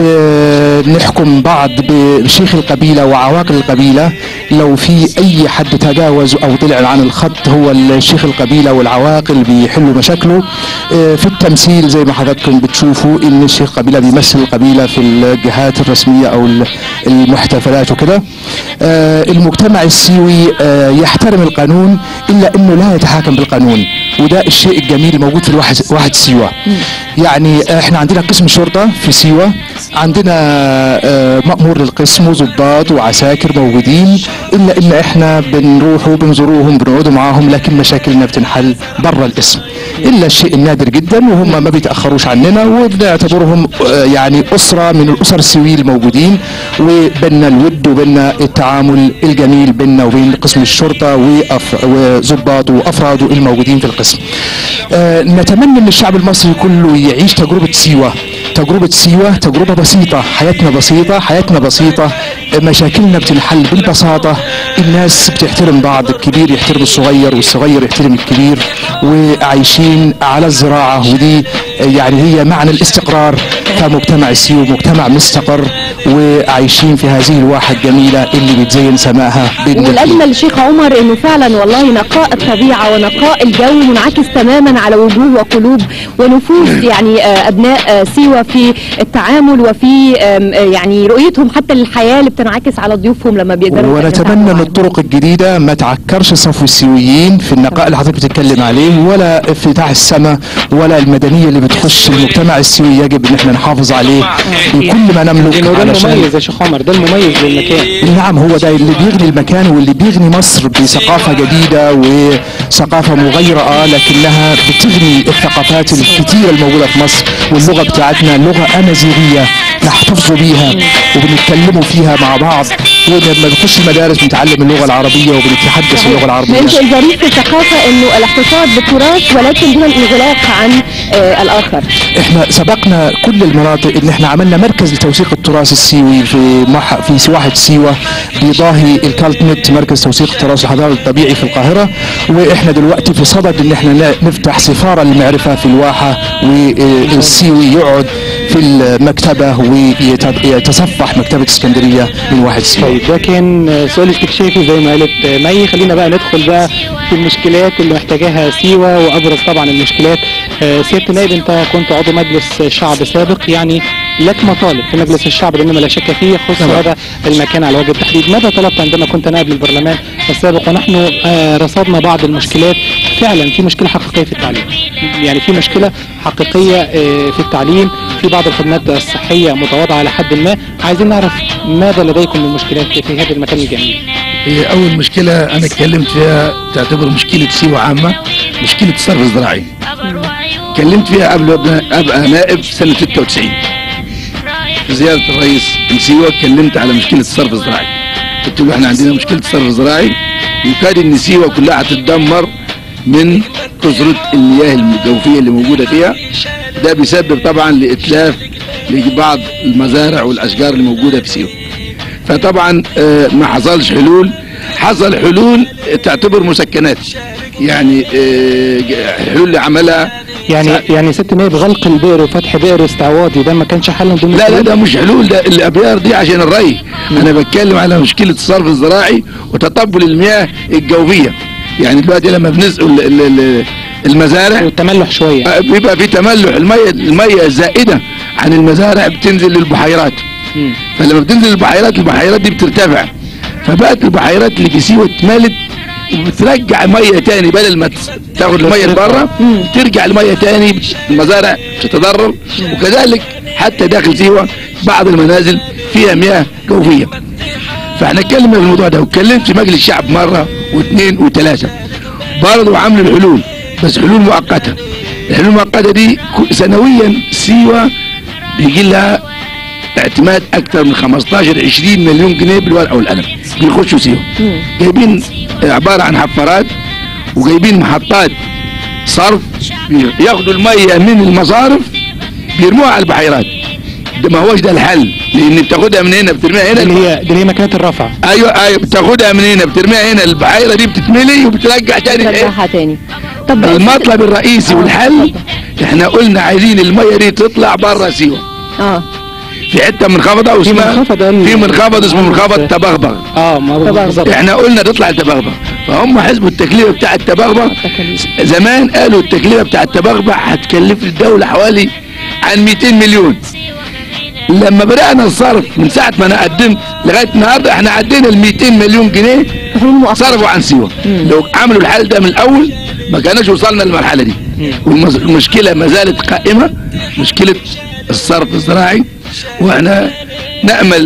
بنحكم بعض بشيخ القبيلة وعواقل القبيلة لو في أي حد تجاوز أو طلع عن الخط هو الشيخ القبيلة والعواقل بيحلوا مشاكله آه، في التمثيل زي ما حضراتكم بتشوفوا إن الشيخ القبيلة بيمثل القبيلة في الجهات الرسمية أو ال- المحتفلات وكده آه، المجتمع السيوي آه، يحترم القانون إلا أنه لا يتحاكم بالقانون وده الشيء الجميل الموجود في الواحد واحد سيوة يعني احنا عندنا قسم شرطة في سيوة عندنا آه، مأمور للقسم وضباط وعساكر موجودين إلا إن احنا بنروح وبنزوروهم بنقعدوا معاهم لكن مشاكلنا بتنحل برا القسم إلا الشيء النادر جدا وهم ما بيتأخروش عننا وبنعتبرهم آه، يعني أسرة من الأسر السيوية الموجودين وبيننا الود وبيننا التعامل الجميل بيننا وبين قسم الشرطة وأف- وضباط وأفراده الموجودين في القسم آه، نتمنى ان الشعب المصري كله يعيش تجربة سيوة تجربة سيوة تجربة بسيطة حياتنا بسيطة حياتنا بسيطة آه، مشاكلنا بتنحل بالبساطة الناس بتحترم بعض الكبير يحترم الصغير والصغير يحترم الكبير وعايشين على الزراعة ودي آه، يعني هي معنى الاستقرار كمجتمع السيوي مجتمع مستقر وعايشين في هذه الواحة الجميلة اللي بتزين سماها بالنبيل.
والاجمل شيخ عمر انه فعلا والله نقاء الطبيعه ونقاء الجو منعكس تماما على وجوه وقلوب ونفوس يعني آه، ابناء آه، سيوه في التعامل وفي آم، آه، يعني رؤيتهم حتى للحياه اللي بتنعكس على ضيوفهم لما بيقدروا
ونتمنى
يتعاملوا
ان
معاهم.
الطرق الجديده ما تعكرش صفو السيويين في النقاء اللي حضرتك بتتكلم عليه ولا افتتاح السماء ولا المدنيه اللي بتخش المجتمع السيوي يجب ان احنا نحافظ عليه بكل ما نملك
لانه ده
علشان
المميز يا شيخ عمر ده المميز للمكان
نعم هو ده اللي بيغني المكان واللي بيغني مصر بثقافة جديدة وثقافة مغايرة آه لكنها بتغني الثقافات الكتيرة الموجودة في مصر واللغة بتاعتنا لغة أمازيغية نحتفظ بيها وبنتكلموا فيها مع بعض ولما بنخش المدارس بنتعلم اللغة العربية وبنتحدث اللغة العربية
يمكن الظريف في الثقافه انه الاحتفاظ بالتراث ولكن دون الانغلاق عن آه، الاخر
احنا سبقنا كل المناطق ان احنا عملنا مركز لتوثيق التراث السيوي في مح في سواحة سيوة بيضاهي الكالتنت مركز توثيق التراث الحضاري الطبيعي في القاهرة واحنا دلوقتي في صدد ان احنا ن- نفتح سفارة للمعرفة في الواحة والسيوي يقعد في المكتبة ويتصفح مكتبة اسكندرية من واحد سيوة
طيب ده كان سؤال استكشافي زي ما قالت مي خلينا بقى ندخل بقى في المشكلات اللي محتاجاها سيوه وابرز طبعا المشكلات آه، سياده النائب انت كنت عضو مجلس شعب سابق يعني لك مطالب في مجلس الشعب لان ما لا شك فيه يخص
طبعا.
هذا المكان على وجه التحديد ماذا طلبت عندما كنت نائب للبرلمان السابق ونحن آه، رصدنا بعض المشكلات فعلا في مشكله حقيقيه في التعليم يعني في مشكله حقيقيه آه، في التعليم في بعض الخدمات الصحيه متواضعه على حد ما عايزين نعرف ماذا لديكم من مشكلات في هذا المكان الجميل
هي اول مشكله انا اتكلمت فيها تعتبر مشكله سيوه عامه مشكله الصرف الزراعي اتكلمت فيها قبل أبقى- ابقى نائب سنه 96 في زياره الرئيس لسيوه اتكلمت على مشكله الصرف الزراعي قلت له احنا عندنا مشكله الصرف الزراعي يكاد ان سيوه كلها هتتدمر من كثره المياه الجوفيه اللي موجوده فيها ده بيسبب طبعا لاتلاف لبعض المزارع والاشجار اللي موجوده في سيوه فطبعا آه، ما حصلش حلول حصل حلول تعتبر مسكنات يعني آه، حلول اللي عملها
يعني يعني ست نائب غلق البئر وفتح بئر استعواضي ده ما كانش حل من ضمن
لا لا
الحلول؟
ده مش حلول ده الابيار دي عشان الري انا بتكلم على مشكله الصرف الزراعي وتطبل المياه الجوفيه يعني دلوقتي لما بنسقوا ال- ال- ال- المزارع
والتملح شويه
بيبقى في تملح الميه الميه الزائده عن المزارع بتنزل للبحيرات فلما بتنزل البحيرات البحيرات دي بترتفع فبقت البحيرات اللي في سيوه اتملت وبترجع ميه تاني بدل ما تس- تاخد الميه لبره ترجع الميه تاني المزارع تتضرر وكذلك حتى داخل سيوه بعض المنازل فيها مياه جوفيه فاحنا اتكلمنا في الموضوع ده واتكلمت في مجلس الشعب مره واثنين وثلاثه برضه عملوا الحلول بس حلول مؤقته الحلول المؤقته دي كل- سنويا سيوه بيجي لها اعتماد اكثر من 15 20 مليون جنيه بالورقه والقلم بيخشوا سيوه جايبين عباره عن حفارات وجايبين محطات صرف ياخدوا الميه من المصارف بيرموها على البحيرات ده ما هوش ده الحل لان بتاخدها من هنا بترميها هنا
اللي هي دي اللي هي ماكينات الرفع
ايوه ايوه بتاخدها من هنا بترميها هنا البحيره دي بتتملي وبترجع تاني الإيه؟
ترجعها تاني طب
المطلب الرئيسي والحل احنا قلنا عايزين الميه دي تطلع بره سيوه
اه
في حته منخفضه واسمها في منخفض اسمه منخفض تبغبغ
اه ما بالظبط
احنا قلنا تطلع التبغبغ فهم حسبوا التكلفه بتاع التبغبغ زمان قالوا التكلفه بتاع التبغبغ هتكلف للدوله حوالي عن 200 مليون لما بدانا الصرف من ساعه ما انا قدمت لغايه النهارده احنا عدينا ال 200 مليون جنيه صرفوا عن سيوه لو عملوا الحل ده من الاول ما كانش وصلنا للمرحله دي والمشكله ما زالت قائمه مشكله الصرف الزراعي واحنا نامل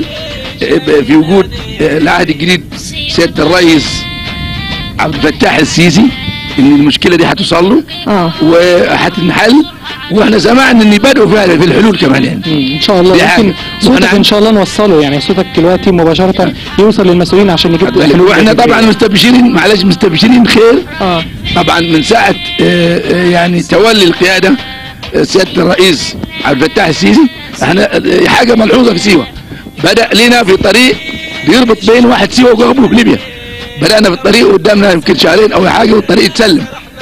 في وجود العهد الجديد سياده الرئيس عبد الفتاح السيسي ان المشكله دي هتوصل له
اه
وهتنحل واحنا سمعنا ان بدأوا فعلا في الحلول كمان يعني
ان شاء الله
دي حاجة.
ممكن صوتك ان شاء الله نوصله يعني صوتك دلوقتي مباشره يوصل للمسؤولين عشان نجيب حلول
واحنا طبعا مستبشرين معلش مستبشرين خير
اه
طبعا من ساعه آه، آه، يعني تولي القياده آه، سياده الرئيس عبد الفتاح السيسي احنا آه، حاجه ملحوظه في سيوه بدا لنا في طريق بيربط بين واحد سيوه وقبله في ليبيا بدانا في الطريق قدامنا يمكن شهرين او حاجه والطريق اتسلم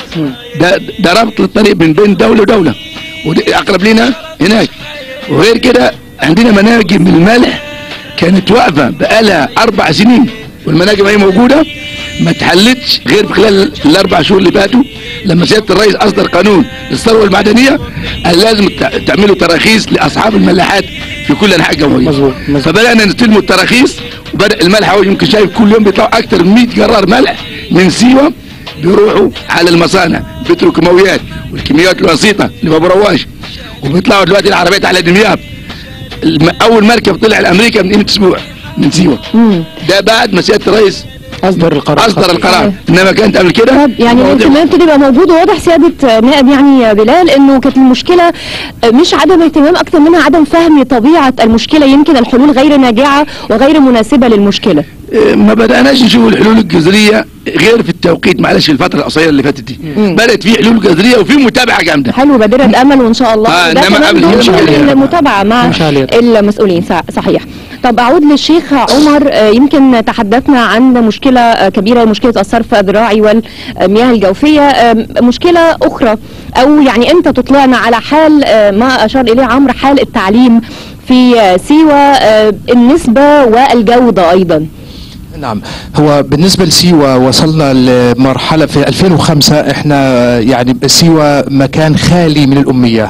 ده ده ربط الطريق بين بين دوله ودوله ودي اقرب لنا هناك وغير كده عندنا مناجم من الملح كانت واقفه بقالها اربع سنين والمناجم هي موجوده ما اتحلتش غير في خلال الاربع شهور اللي فاتوا لما سياده الرئيس اصدر قانون للثروه المعدنيه قال لازم تع- تعملوا تراخيص لاصحاب الملاحات في كل انحاء الجمهوريه فبدانا نستلموا التراخيص وبدا الملح هو يمكن شايف كل يوم بيطلعوا اكثر من 100 جرار ملح من سيوه بيروحوا على المصانع بتروكيماويات والكيميائيات الوسيطه اللي ما برواش وبيطلعوا دلوقتي العربيات على دمياط الم- اول مركب طلع لامريكا من قيمه اسبوع من سيوه ده بعد ما سياده الرئيس
اصدر القرار
اصدر القرار انما كانت قبل كده
يعني
المواضيع-
الاهتمام ابتدي يبقى موجود وواضح سياده نائب يعني يا بلال انه كانت المشكله مش عدم اهتمام اكثر منها عدم فهم طبيعه المشكله يمكن الحلول غير ناجعه وغير مناسبه للمشكله
إيه، ما بدأناش نشوف الحلول الجذرية غير في التوقيت معلش في الفترة القصيرة اللي فاتت دي بدأت في حلول جذرية وفي متابعة جامدة
حلو بادره امل وان شاء الله
آه،
ده
إنما
كمان
قبل
دور
يمشي
من
عليها.
المتابعه مع
يمشي عليها.
المسؤولين صح- صحيح طب اعود للشيخ عمر آه، يمكن تحدثنا عن مشكله آه، كبيره مشكله الصرف الزراعي والمياه الجوفيه آه، مشكله اخرى او يعني انت تطلعنا على حال آه، ما اشار اليه عمرو حال التعليم في آه، سيوه آه، النسبه والجوده ايضا
نعم هو بالنسبة لسيوة وصلنا لمرحلة في 2005 احنا يعني سيوة مكان خالي من الأمية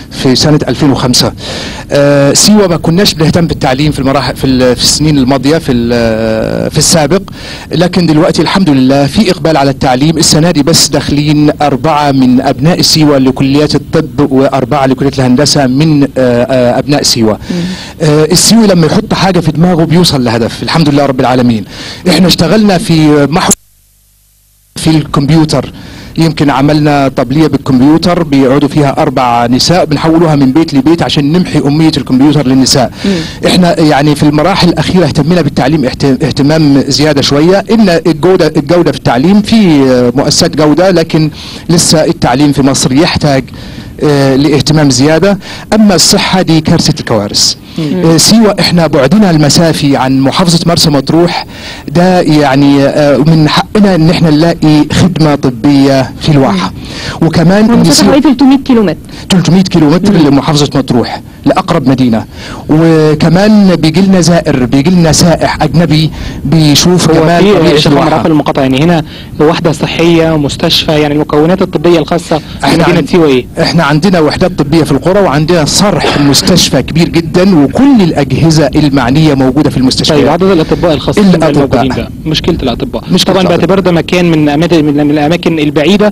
في سنة 2005 آه، سيوة ما كناش بنهتم بالتعليم في المراحل في, ال- في السنين الماضية في ال- في السابق لكن دلوقتي الحمد لله في إقبال على التعليم السنة دي بس داخلين أربعة من أبناء سيوة لكليات الطب وأربعة لكلية الهندسة من آه، آه، أبناء سيوة آه، السيوي لما يحط حاجة في دماغه بيوصل لهدف الحمد لله رب العالمين احنا اشتغلنا في محو في الكمبيوتر يمكن عملنا طبلية بالكمبيوتر بيقعدوا فيها أربع نساء بنحولوها من بيت لبيت عشان نمحي أمية الكمبيوتر للنساء احنا يعني في المراحل الأخيرة اهتمينا بالتعليم اهت- اهتمام زيادة شوية إن الجودة الجودة في التعليم في مؤسسات جودة لكن لسه التعليم في مصر يحتاج آه، لاهتمام زيادة أما الصحة دي كارثة الكوارث آه، سيوة احنا بعدنا المسافي عن محافظة مرسى مطروح ده يعني آه، من حقنا ان احنا نلاقي خدمة طبية في الواحة وكمان إن
مسافه
سيوة-
حوالي 300 كيلومتر
300 كيلومتر لمحافظة مطروح لأقرب مدينة وكمان بيجي لنا زائر بيجي لنا سائح أجنبي بيشوف
هو
كمان
في
طبيعة
الشيخ عمر
الواحة
عفوا المقاطعة يعني هنا وحدة صحية مستشفى يعني المكونات الطبية الخاصة في
احنا
مدينة
عن-
سيوة ايه؟
احنا عندنا وحدات طبيه في القرى وعندنا صرح مستشفى كبير جدا وكل الاجهزه المعنيه موجوده في المستشفيات
طيب عدد الاطباء الخاصين
إلا
بقى
أطباء.
الموجودين ده مشكله الاطباء
مشكلة
طبعا
الأطباء.
باعتبار ده مكان من اماكن من الاماكن البعيده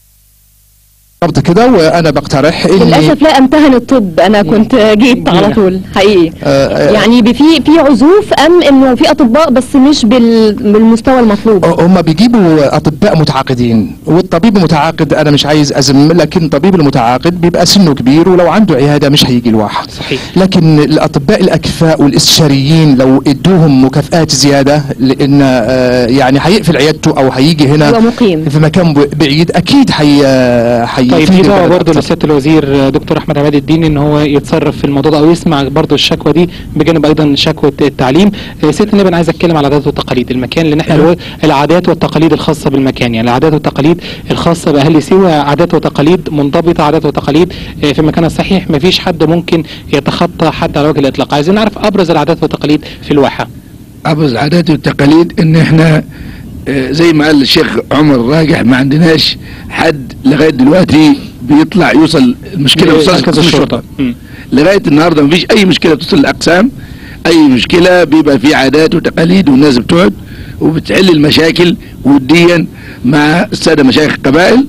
بالظبط كده وانا بقترح ان
للاسف لا امتهن الطب انا كنت جيت على طول حقيقي
آه،
يعني بي- في في عزوف ام انه في اطباء بس مش بال- بالمستوى المطلوب
هم بيجيبوا اطباء متعاقدين والطبيب المتعاقد انا مش عايز ازم لكن الطبيب المتعاقد بيبقى سنه كبير ولو عنده عياده مش هيجي الواحة
صحيح
لكن الاطباء الاكفاء والاستشاريين لو ادوهم مكافآت زياده لان آه، يعني هيقفل عيادته او هيجي هنا
يبقى مقيم
في مكان ب- بعيد اكيد هي هي
طيب
يفيد
في دعوه
البلد
برضه
أكتر.
لسياده الوزير آه، دكتور احمد عماد الدين ان هو يتصرف في الموضوع ده او يسمع برضه الشكوى دي بجانب ايضا شكوى التعليم آه، سياده النائب انا عايز اتكلم على العادات والتقاليد المكان لان احنا الو- العادات والتقاليد الخاصه بالمكان يعني العادات والتقاليد الخاصه باهل سيوه عادات وتقاليد منضبطه عادات وتقاليد آه، في مكانها الصحيح ما فيش حد ممكن يتخطى حد على وجه الاطلاق عايزين نعرف ابرز العادات والتقاليد في الواحه
ابرز العادات والتقاليد ان احنا آه، زي ما قال الشيخ عمر راجح ما عندناش حد لغايه دلوقتي بيطلع يوصل المشكله وصلت
مركز
قسم
الشرطه مم.
لغايه النهارده مفيش اي مشكله بتصل الاقسام اي مشكله بيبقى في عادات وتقاليد والناس بتقعد وبتحل المشاكل وديا مع الساده مشايخ القبائل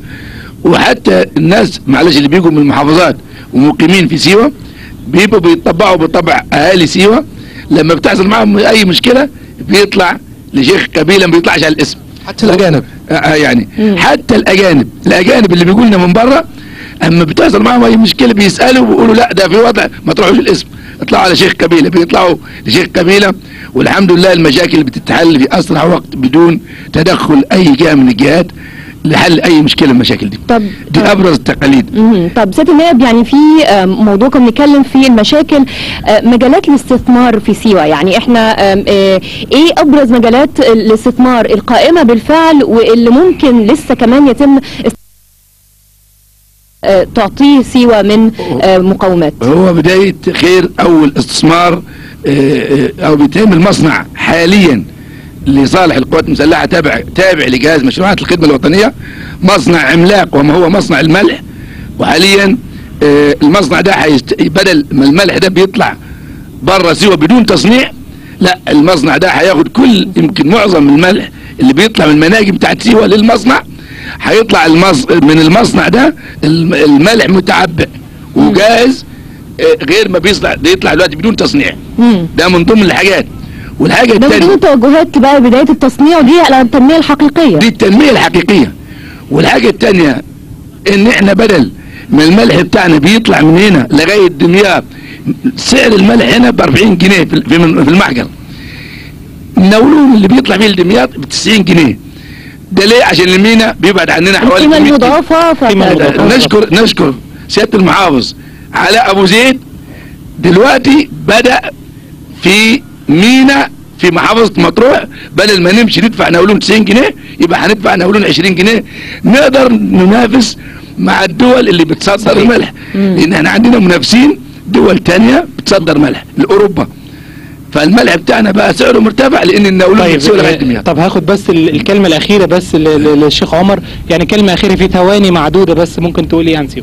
وحتى الناس معلش اللي بيجوا من المحافظات ومقيمين في سيوه بيبقوا بيطبعوا بطبع اهالي سيوه لما بتحصل معهم اي مشكله بيطلع لشيخ قبيله ما بيطلعش على الاسم
حتى الاجانب
آه، آه، يعني حتى الاجانب الاجانب اللي بيقولنا من بره اما بتحصل معهم اي مشكله بيسالوا ويقولوا لا ده في وضع ما تروحوش الاسم اطلعوا على شيخ قبيله بيطلعوا لشيخ قبيله والحمد لله المشاكل بتتحل في اسرع وقت بدون تدخل اي جهه من الجهات لحل اي مشكله من المشاكل دي
طب
دي ابرز التقاليد
مهم. طب سياده النائب يعني في آم، موضوع كنا بنتكلم فيه المشاكل آه، مجالات الاستثمار في سيوه يعني احنا آم، آه، ايه ابرز مجالات الاستثمار القائمه بالفعل واللي ممكن لسه كمان يتم است- آه، تعطيه سيوه من آه، مقومات
هو بداية خير أول استثمار آه، آه، أو بيتعمل مصنع حاليا لصالح القوات المسلحة تابع تابع لجهاز مشروعات الخدمة الوطنية مصنع عملاق وما هو مصنع الملح وحاليا آه، المصنع ده حيست... بدل ما الملح ده بيطلع بره سيوة بدون تصنيع لا المصنع ده هياخد كل يمكن معظم الملح اللي بيطلع من المناجم بتاعت سيوة للمصنع هيطلع المص... من المصنع ده الم- الملح متعبئ وجاهز آه، غير ما بيطلع بيطلع دلوقتي بدون تصنيع
مم.
ده من ضمن الحاجات والحاجة
ده من
الثانية
ضمن توجهات بقى بدايه التصنيع دي على التنميه الحقيقيه
دي التنمية الحقيقية والحاجة التانية ان احنا بدل ما الملح بتاعنا بيطلع من هنا لغاية دمياط سعر الملح هنا ب 40 جنيه في في من- في المحجر النولون اللي بيطلع فيه لدمياط ب 90 جنيه ده ليه عشان المينا بيبعد عننا حوالي
القيمه
100 كيلو.
المضافه
قيمة
فت-
مضافة.
نشكر نشكر سيادة المحافظ علاء ابو زيد دلوقتي بدأ في مينا في محافظة مطروح بدل ما نمشي ندفع نولون 90 جنيه يبقى هندفع نولون 20 جنيه نقدر ننافس مع الدول اللي بتصدر الملح لان احنا عندنا منافسين دول تانية بتصدر ملح لاوروبا فالملح بتاعنا بقى سعره مرتفع لان النولون
طيب
بتسوي لغايه
آه،
دمياط
طب هاخد بس ال- الكلمه الاخيره بس ل- ل- للشيخ عمر يعني كلمه اخيره في ثواني معدوده بس ممكن تقول ايه عن سيوه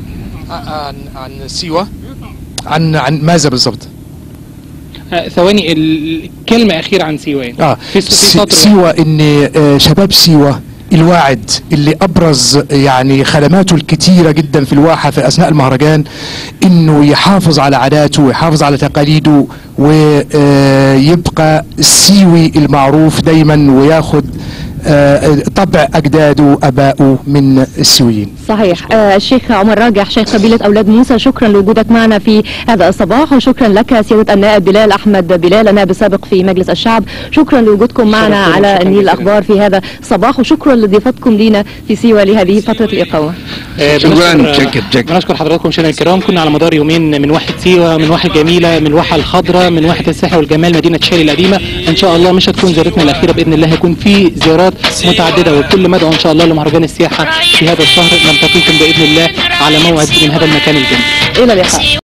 عن عن سيوة
عن عن ماذا بالضبط؟
آه، ثواني ال- كلمه اخيره عن سيوه يعني.
اه
في في
سي-
سطر
سيوة ان آه، شباب سيوة الواعد اللي ابرز يعني خدماته الكتيره جدا في الواحه في اثناء المهرجان انه يحافظ على عاداته ويحافظ على تقاليده ويبقى السيوي المعروف دايما وياخد آه، طبع اجداده ابائه من السيويين
صحيح آه، الشيخ عمر راجح شيخ قبيلة أولاد موسى شكرا لوجودك معنا في هذا الصباح وشكرا لك سيادة النائب بلال أحمد بلال النائب السابق في مجلس الشعب شكرا لوجودكم معنا
شرفتونا،
على
شكراً
النيل
جزيلاً.
الأخبار في هذا الصباح وشكرا لضيفتكم لينا في سيوة لهذه فترة الإقامة
آه،
شكراً،
بنشكر-
شكر- شكر.
بنشكر حضراتكم مشاهدينا الكرام كنا على مدار يومين من واحة سيوة من واحة جميلة من واحة الخضراء من واحة السحر والجمال مدينة شاري القديمة ان شاء الله مش هتكون زيارتنا الأخيرة بإذن الله هيكون في زيارات متعددة وكل مدعو ان شاء الله لمهرجان السياحة في هذا الشهر نلتقيكم بإذن الله على موعد من هذا المكان الجميل
إلى اللقاء